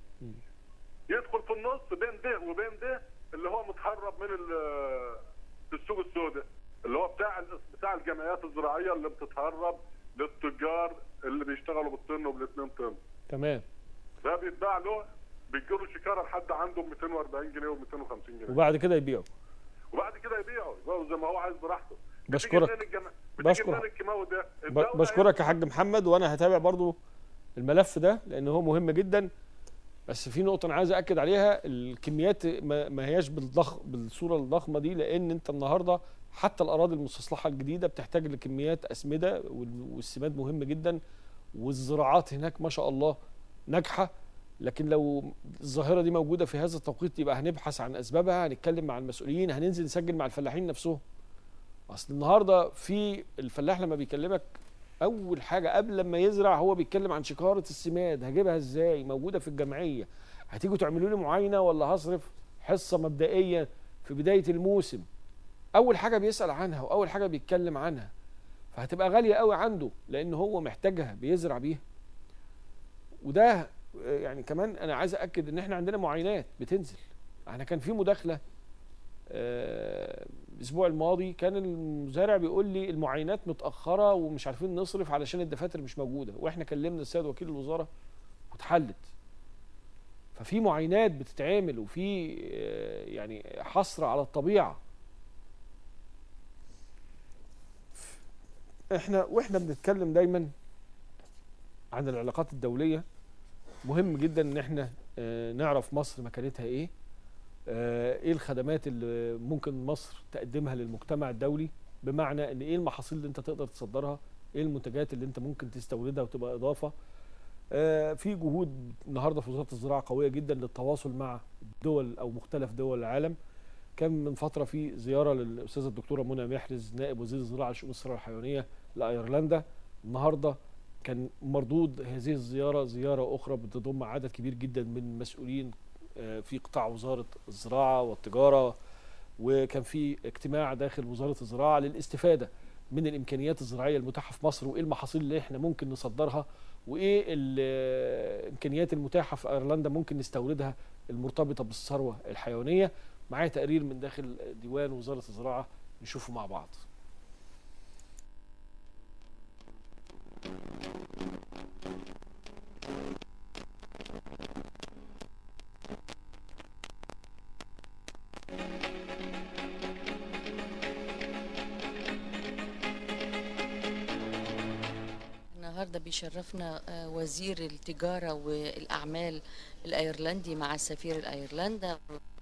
يدخل في النص بين ده وبين ده اللي هو متهرب من ال- السوق السوداء اللي هو بتاع ال- بتاع الجمعيات الزراعيه اللي بتتهرب للتجار اللي بيشتغلوا بالطن وبالاثنين طن تمام ده بيتباع له بيجيله شكاره لحد عنده ب 240 جنيه و250 جنيه وبعد كده يبيعوا وبعد كده يبيعه يبيعه زي ما هو عايز براحته بشكرك. بتيجي منين الجمع... بتيجي بشكر- منين الكيماوي ده ب- الدولة بشكرك يا حاج محمد وانا هتابع برضو الملف ده لان هو مهم جدا بس في نقطه انا عايز اكد عليها الكميات ما ما هياش بالضخ بالصوره الضخمه دي لان انت النهارده حتى الاراضي المستصلحه الجديده بتحتاج لكميات اسمده وال- والسماد مهم جدا والزراعات هناك ما شاء الله ناجحه لكن لو الظاهره دي موجوده في هذا التوقيت يبقى هنبحث عن اسبابها هنتكلم مع المسؤولين هننزل نسجل مع الفلاحين نفسهم اصل النهارده في الفلاح لما بيكلمك اول حاجه قبل لما يزرع هو بيتكلم عن شكاره السماد هجيبها ازاي موجوده في الجمعيه هتيجوا تعملوا لي معاينه ولا هصرف حصه مبدئيه في بدايه الموسم اول حاجه بيسال عنها واول حاجه بيتكلم عنها فهتبقى غاليه قوي عنده لان هو محتاجها بيزرع بيها وده آه، يعني كمان انا عايز اكد ان احنا عندنا معاينات بتنزل احنا كان في مداخله آه، الاسبوع الماضي كان المزارع بيقول لي المعاينات متاخره ومش عارفين نصرف علشان الدفاتر مش موجوده واحنا كلمنا السيد وكيل الوزاره واتحلت ففي معاينات بتتعمل وفي آه، يعني حصر على الطبيعه احنا واحنا بنتكلم دايما عن العلاقات الدوليه مهم جدا ان احنا آه، نعرف مصر مكانتها ايه آه، ايه الخدمات اللي ممكن مصر تقدمها للمجتمع الدولي بمعنى ان ايه المحاصيل اللي انت تقدر تصدرها ايه المنتجات اللي انت ممكن تستوردها وتبقى اضافه آه، في جهود النهارده في وزاره الزراعه قويه جدا للتواصل مع دول او مختلف دول العالم كان من فتره في زياره للاستاذه الدكتوره منى محرز نائب وزير الزراعه لشؤون الثروه الحيوانيه لايرلندا النهارده كان مردود هذه الزياره زياره اخرى بتضم عدد كبير جدا من المسؤولين آه، في قطاع وزاره الزراعه والتجاره وكان في اجتماع داخل وزاره الزراعه للاستفاده من الامكانيات الزراعيه المتاحه في مصر وايه المحاصيل اللي احنا ممكن نصدرها وايه الامكانيات المتاحه في ايرلندا ممكن نستوردها المرتبطه بالثروه الحيوانيه معايا تقرير من داخل ديوان وزاره الزراعه نشوفه مع بعض النهارده بيشرفنا آه، وزير التجاره والاعمال الايرلندي مع السفير الايرلندا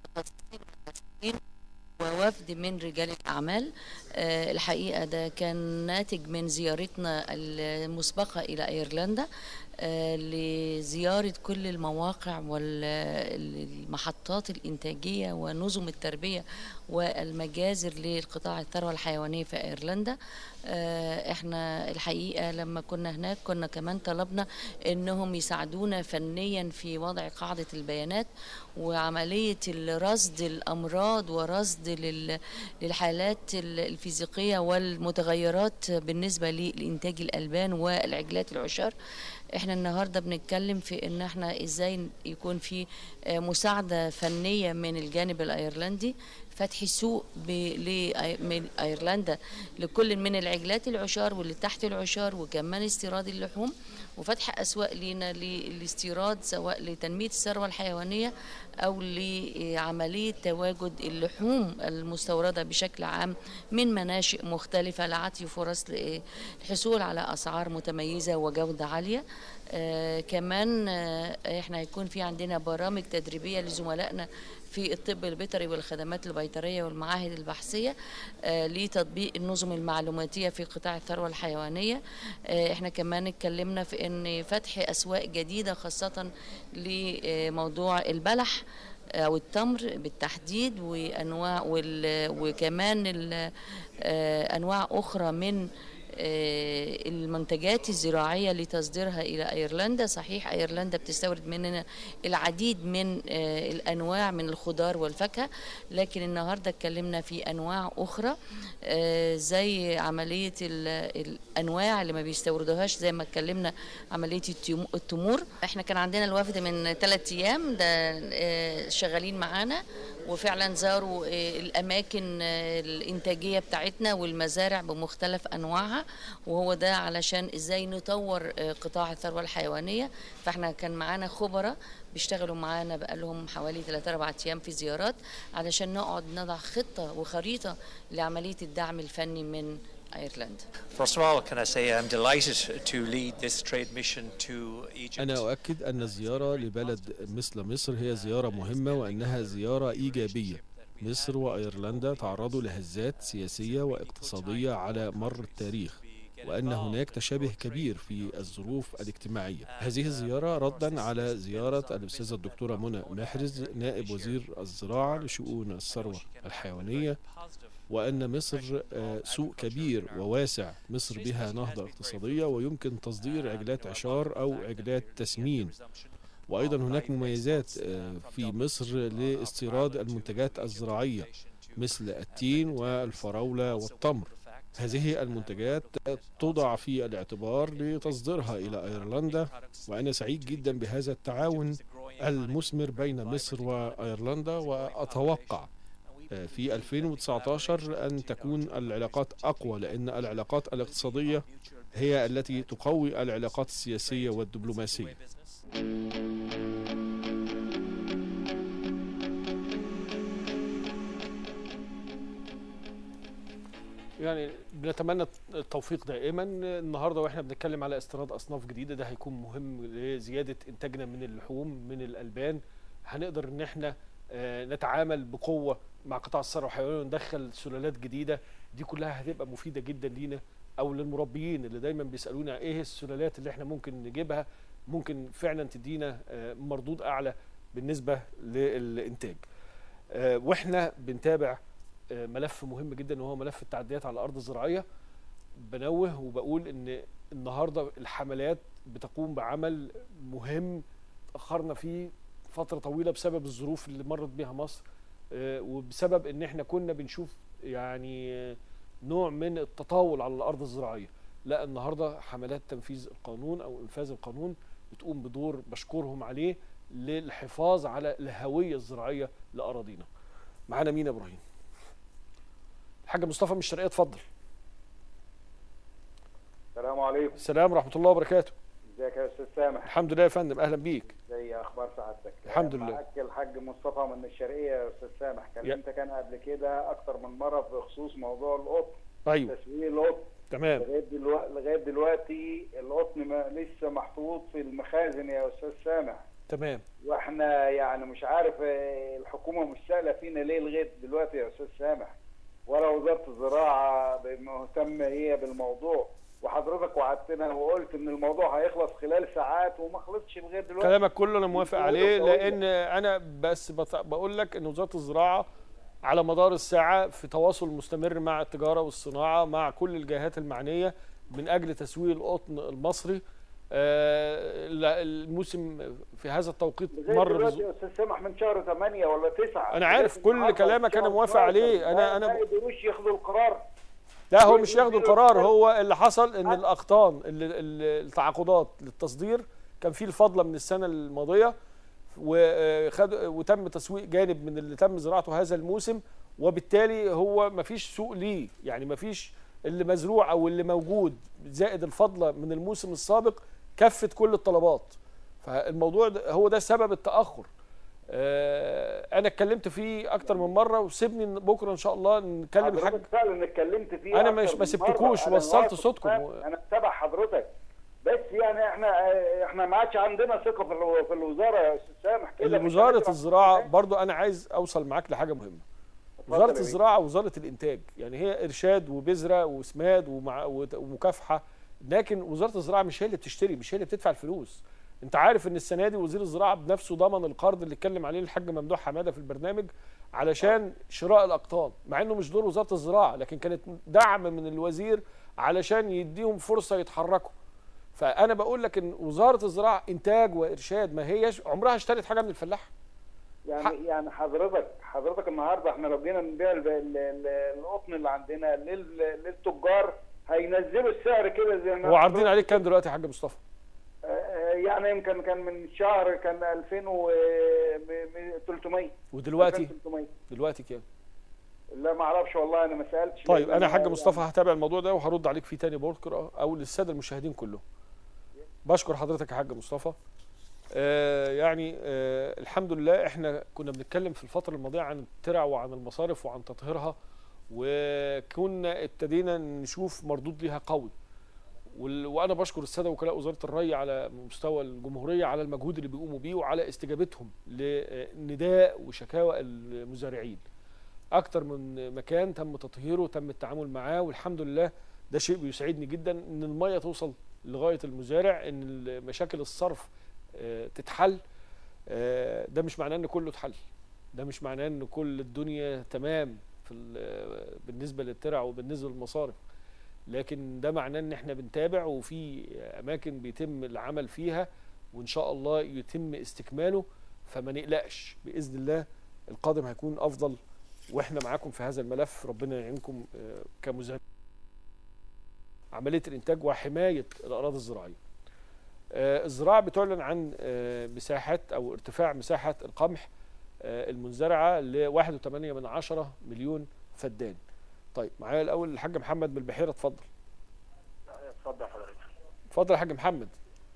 ووفد من رجال الاعمال آه، الحقيقه ده كان ناتج من زيارتنا المسبقه الى ايرلندا آه، لزيارة كل المواقع والمحطات الإنتاجية ونظم التربية والمجازر للقطاع الثروة الحيوانية في أيرلندا آه، احنا الحقيقة لما كنا هناك كنا كمان طلبنا انهم يساعدونا فنيا في وضع قاعدة البيانات وعملية رصد الأمراض ورصد لل- للحالات ال- الفيزيقية والمتغيرات بالنسبة لإنتاج الألبان والعجلات العشار احنا النهارده بنتكلم في ان احنا ازاي يكون في آه، مساعده فنيه من الجانب الايرلندي فتح سوق ب- ل- من ايرلندا لكل من العجلات العشار واللي تحت العشار وكمان استيراد اللحوم وفتح اسواق لينا للاستيراد سواء لتنميه الثروه الحيوانيه او لعمليه تواجد اللحوم المستورده بشكل عام من مناشئ مختلفه لعطي فرص للحصول على اسعار متميزه وجوده عاليه آه كمان آه احنا هيكون في عندنا برامج تدريبيه لزملائنا في الطب البيطري والخدمات البيطريه والمعاهد البحثيه آه لتطبيق النظم المعلوماتيه في قطاع الثروه الحيوانيه آه احنا كمان اتكلمنا في ان فتح اسواق جديده خاصه لموضوع البلح او التمر بالتحديد وانواع وال- وكمان ال- آه، انواع اخرى من آه، المنتجات الزراعية لتصديرها إلى أيرلندا صحيح أيرلندا بتستورد مننا العديد من آه، الأنواع من الخضار والفاكهة لكن النهاردة اتكلمنا في أنواع أخرى آه، زي عملية ال- الأنواع اللي ما بيستوردوهاش زي ما اتكلمنا عملية التيمو- التمور احنا كان عندنا الوفد من ثلاثة أيام ده آه، شغالين معانا وفعلا زاروا آه، الأماكن آه، الإنتاجية بتاعتنا والمزارع بمختلف أنواعها وهو ده علشان إزاي نطور آه، قطاع الثروة الحيوانية فإحنا كان معانا خبراء بيشتغلوا معانا بقالهم حوالي 3 4 أيام في زيارات علشان نقعد نضع خطة وخريطة لعملية الدعم الفني من أيرلندا First of all, can I say I'm delighted to lead this trade mission to Egypt. أنا أؤكد أن الزيارة لبلد مثل مصر هي زيارة مهمة وأنها زيارة إيجابية مصر وأيرلندا تعرضوا لهزات سياسية واقتصادية على مر التاريخ وأن هناك تشابه كبير في الظروف الاجتماعية هذه الزيارة ردا على زيارة الأستاذة الدكتورة منى محرز نائب وزير الزراعة لشؤون الثروة الحيوانية وأن مصر آه، سوق كبير وواسع مصر بها نهضة اقتصادية ويمكن تصدير عجلات عشار أو عجلات تسمين وأيضا هناك مميزات آه، في مصر لاستيراد المنتجات الزراعية مثل التين والفراولة والتمر هذه المنتجات توضع في الاعتبار لتصديرها إلى أيرلندا وأنا سعيد جدا بهذا التعاون المثمر بين مصر وأيرلندا وأتوقع آه، في 2019 أن تكون العلاقات أقوى لأن العلاقات الاقتصادية هي التي تقوي العلاقات السياسية والدبلوماسية يعني بنتمنى التوفيق دائما النهارده واحنا بنتكلم على استيراد اصناف جديده ده هيكون مهم لزياده انتاجنا من اللحوم من الالبان هنقدر ان احنا آه، نتعامل بقوه مع قطاع الثروه الحيوانيه وندخل سلالات جديده دي كلها هتبقى مفيده جدا لينا او للمربيين اللي دايما بيسالونا ايه السلالات اللي احنا ممكن نجيبها ممكن فعلا تدينا آه، مردود اعلى بالنسبه للانتاج آه، واحنا بنتابع آه، ملف مهم جدا وهو ملف التعديات على الارض الزراعيه بنوه وبقول ان النهارده الحملات بتقوم بعمل مهم تاخرنا فيه فتره طويله بسبب الظروف اللي مرت بيها مصر آه، وبسبب ان احنا كنا بنشوف يعني آه، نوع من التطاول على الارض الزراعيه لا النهارده حملات تنفيذ القانون او انفاذ القانون بتقوم بدور بشكرهم عليه للحفاظ على الهويه الزراعيه لاراضينا معانا مين يا ابراهيم الحاج مصطفى من الشرقيه اتفضل السلام عليكم السلام ورحمه الله وبركاته ازيك يا استاذ سامح الحمد لله يا فندم اهلا بيك زي اخبار سعادتك الحمد لله. معاك الحاج مصطفى من الشرقيه يا استاذ سامح كلمتك انا قبل كده اكتر من مره بخصوص موضوع القطن ايوه تسويق القطن تمام لغايه دلوقتي لغايه دلوقتي القطن ما لسه محطوط في المخازن يا استاذ سامح تمام واحنا يعني مش عارف آه، الحكومه مش سائله فينا ليه لغايه دلوقتي يا استاذ سامح ولا وزاره الزراعه مهتمه هي بالموضوع وحضرتك وعدتنا وقلت ان الموضوع هيخلص خلال ساعات وما خلصش لغايه دلوقتي كلامك كله انا موافق طويلة عليه طويلة. لان انا بس بط- بقول لك ان وزاره الزراعه على مدار الساعه في تواصل مستمر مع التجاره والصناعه مع كل الجهات المعنيه من اجل تسويق القطن المصري آه، لا- الموسم في هذا التوقيت لغايه مر دلوقتي بز- يا استاذ سامح من شهر 8 ولا 9 أنا عارف كل كلامك أنا موافق عليه. أنا- أنا ما ب- يقدروش ياخدوا القرار لا هو دول مش ياخدوا بيديروا القرار الفرق. هو اللي حصل ان الاقطان اللي اللي- التعاقدات للتصدير كان فيه الفضله من السنه الماضيه وخد وتم تسويق جانب من اللي تم زراعته هذا الموسم وبالتالي هو ما فيش سوق ليه يعني ما فيش اللي مزروع او اللي موجود زائد الفضله من الموسم السابق كفت كل الطلبات فالموضوع ده هو ده سبب التاخر آه، انا اتكلمت فيه اكتر من مره وسيبني بكره ان شاء الله نتكلم حضرتك حاجه فعلا اتكلمت فيه أنا أكتر مش- ما من سبتكوش، مرة. أنا وصلت واقف صوتكم. قدام- انا متابع حضرتك بس يعني احنا احنا ما عادش عندنا ثقه في الو- في الوزاره يا استاذ سامح كده مش وزارة هنقدر- الزراعة برضو أنا عايز أوصل معاك لحاجة مهمة اتفضل وزارة يا بيه. الزراعة وزارة الإنتاج يعني هي إرشاد وبذرة وسماد ومع وت- ومكافحة لكن وزارة الزراعة مش هي اللي بتشتري مش هي اللي بتدفع الفلوس أنت عارف إن السنة دي وزير الزراعة بنفسه ضمن القرض اللي اتكلم عليه الحاج ممدوح حمادة في البرنامج علشان شراء الأقطان مع إنه مش دور وزارة الزراعة لكن كانت دعم من الوزير علشان يديهم فرصة يتحركوا فأنا بقول لك إن وزارة الزراعة إنتاج وإرشاد ما هيش عمرها اشترت حاجة من الفلاح يعني يعني حضرتك حضرتك النهارده احنا لو جينا نبيع ال- ال- ال- القطن اللي عندنا لل- للتجار هينزلوا السعر كده زي ما هو عارضين عليك كام دلوقتي يا حاج مصطفى؟ آه، يعني يمكن كان من شهر كان 2300 ودلوقتي 2300 دلوقتي كام؟ لا ما اعرفش والله انا ما سالتش طيب لأن انا يا حاج يعني- مصطفى هتابع الموضوع ده وهرد عليك فيه تاني بكره او للساده المشاهدين كلهم. بشكر حضرتك يا حاج مصطفى. آه يعني آه الحمد لله احنا كنا بنتكلم في الفتره الماضيه عن الترع وعن المصارف وعن تطهيرها وكنا ابتدينا نشوف مردود ليها قوي. وال- وانا بشكر الساده وكلاء وزاره الري على مستوى الجمهوريه على المجهود اللي بيقوموا بيه وعلى استجابتهم لنداء وشكاوى المزارعين. اكتر من مكان تم تطهيره وتم التعامل معاه والحمد لله ده شيء بيسعدني جدا ان الميه توصل لغايه المزارع ان مشاكل الصرف آه، تتحل آه، ده مش معناه ان كله اتحل ده مش معناه ان كل الدنيا تمام في ال- بالنسبه للترع وبالنسبه للمصارف لكن ده معناه ان احنا بنتابع وفي اماكن بيتم العمل فيها وان شاء الله يتم استكماله فما نقلقش باذن الله القادم هيكون افضل واحنا معاكم في هذا الملف ربنا يعينكم آه، كمزارعين عمليه الانتاج وحمايه الاراضي الزراعيه آه، الزراعه بتعلن عن آه، مساحه او ارتفاع مساحه القمح آه، المنزرعه ل 1.8 من عشرة مليون فدان طيب معايا الاول الحاج محمد من البحيره اتفضل اتفضل حضرتك اتفضل يا حاج محمد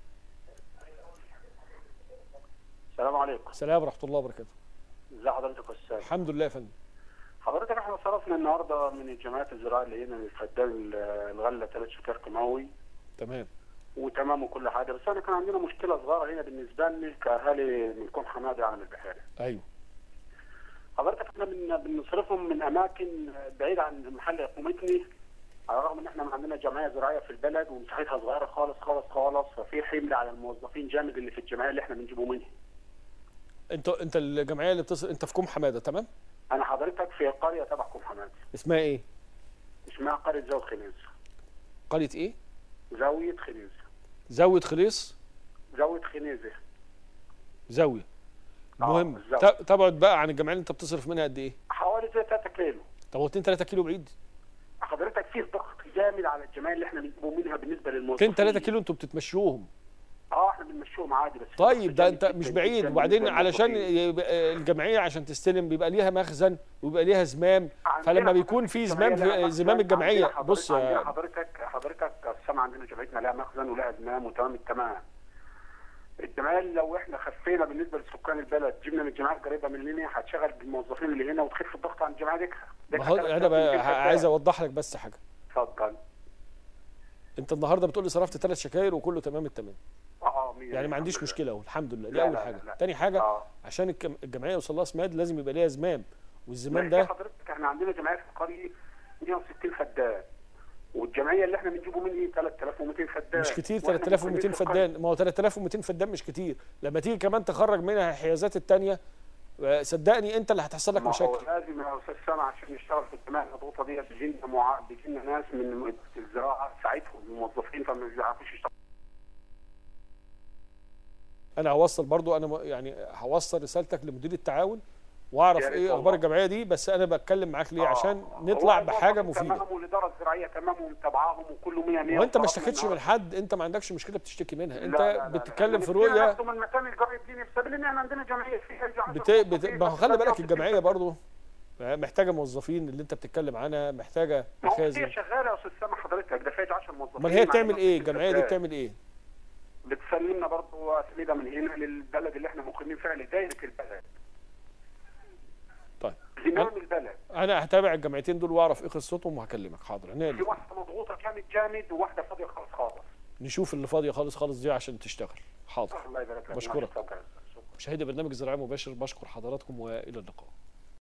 السلام عليكم سلام ورحمه الله وبركاته ازي حضرتك يا استاذ الحمد لله يا فندم حضرتك احنا صرفنا النهارده من الجمعيات الزراعيه اللي هنا من فدان الغله ثلاث شكار كيماوي تمام وتمام وكل حاجه بس احنا كان عندنا مشكله صغيره هنا بالنسبه لنا كاهالي من كوم حماده عن البحيره ايوه حضرتك احنا بن- بنصرفهم من اماكن بعيده عن محل اقامتنا على الرغم ان احنا ما عندنا جمعيه زراعيه في البلد ومساحتها صغيره خالص خالص خالص ففي حمل على الموظفين جامد اللي في الجمعيه اللي احنا بنجيبه منها انت انت الجمعيه اللي بتصل انت في كوم حماده تمام انا حضرتك في قريه تبع كوم حماده اسمها ايه اسمها قريه زاويه خنيس قريه ايه زاويه خنيس زاويه خليص زاويه خنيزه زاويه آه، المهم بالظبط. ت- تبعد بقى عن الجمعيه اللي انت بتصرف منها قد ايه حوالي زي 3 كيلو طب هو 2 3 كيلو بعيد حضرتك في ضغط جامد على الجمعيه اللي احنا بنجيبه منها بالنسبه للموظفين 2 3 كيلو انتوا بتتمشوهم اه احنا بنمشيهم عادي بس طيب ده انت جامد مش جداً بعيد جداً وبعدين بالنسبة علشان للموظفين. يبقى الجمعيه عشان تستلم بيبقى ليها مخزن ويبقى ليها زمام عندنا فلما حضرتك بيكون في الجمعية زمام لها في مخزن، زمام الجمعيه عندنا حضرتك- بص عندنا يا حضرتك حضرتك السما عندنا جمعيتنا لها مخزن ولها زمام وتمام التمام الجمعيه لو احنا خفينا بالنسبه لسكان البلد جبنا من الجمعيه القريبه مننا هتشغل الموظفين اللي هنا وتخف الضغط عن الجمعيه دي ما هو انا بقى عايز اوضح لك بس حاجه اتفضل انت النهارده بتقول لي صرفت ثلاث شكاير وكله تمام التمام اه مية يعني ما الحمد عنديش لله. مشكله اهو الحمد لله دي لا، اول لا، حاجه لا، لا. تاني حاجه اه عشان الكم- الجمعيه يوصل لها سماد لازم يبقى ليها زمام والزمام ماشي يا ده حضرتك احنا عندنا جمعيه في القريه 160 فدان والجمعيه اللي احنا بنجيبه منها 3200 فدان مش كتير وإحنا 3200 مقيمين في القرية. فدان ما هو 3200 فدان مش كتير لما تيجي كمان تخرج منها الحيازات التانية آه، صدقني انت اللي هتحصل لك ما هو مشاكل لازم يا استاذ سامع عشان نشتغل في الجمعيه المضغوطه دي بيجينا مع... بيجينا ناس من الزراعه تساعدهم الموظفين فما بيعرفوش يشتغلوا انا هوصل برضو انا م- يعني هوصل رسالتك لمدير التعاون واعرف يا ريت ايه والله. اخبار الجمعيه دي بس انا بتكلم معاك ليه عشان نطلع هو بحاجه الموظفين مفيده تمام والاداره الزراعيه تمام ومتابعاهم وكله 100 100 وانت ما وطلبنا اشتكيتش من النهاردة. حد انت ما عندكش مشكله بتشتكي منها لا، انت لا، لا، لا. بتتكلم في احنا بنشتكي رؤيه نفسه من المكان القريب لينا بسبب ان احنا عندنا جمعيه فيها يجي 10 بت... بت... موظفين، ما هو خلي بس بالك بس الجمعيه برضو محتاجه موظفين اللي انت بتتكلم عنها محتاجه ما هو مخازن هي شغاله يا استاذ سامح حضرتك ده فيها 10 موظفين امال هي مع بتعمل نفس ايه الجمعيه دي الشغال. بتعمل ايه بتسلمنا برضه اسئله من هنا للبلد اللي احنا مقيمين فيها لدايره البلد طيب زمام البلد انا هتابع الجمعيتين دول واعرف ايه قصتهم وهكلمك حاضر في هنالي واحده مضغوطه كانت جامد وواحده فاضيه خالص خالص نشوف اللي فاضيه خالص خالص دي عشان تشتغل حاضر الله يبارك لك بشكرك شكرا مشاهدي برنامج الزراعي مباشر بشكر حضراتكم والى اللقاء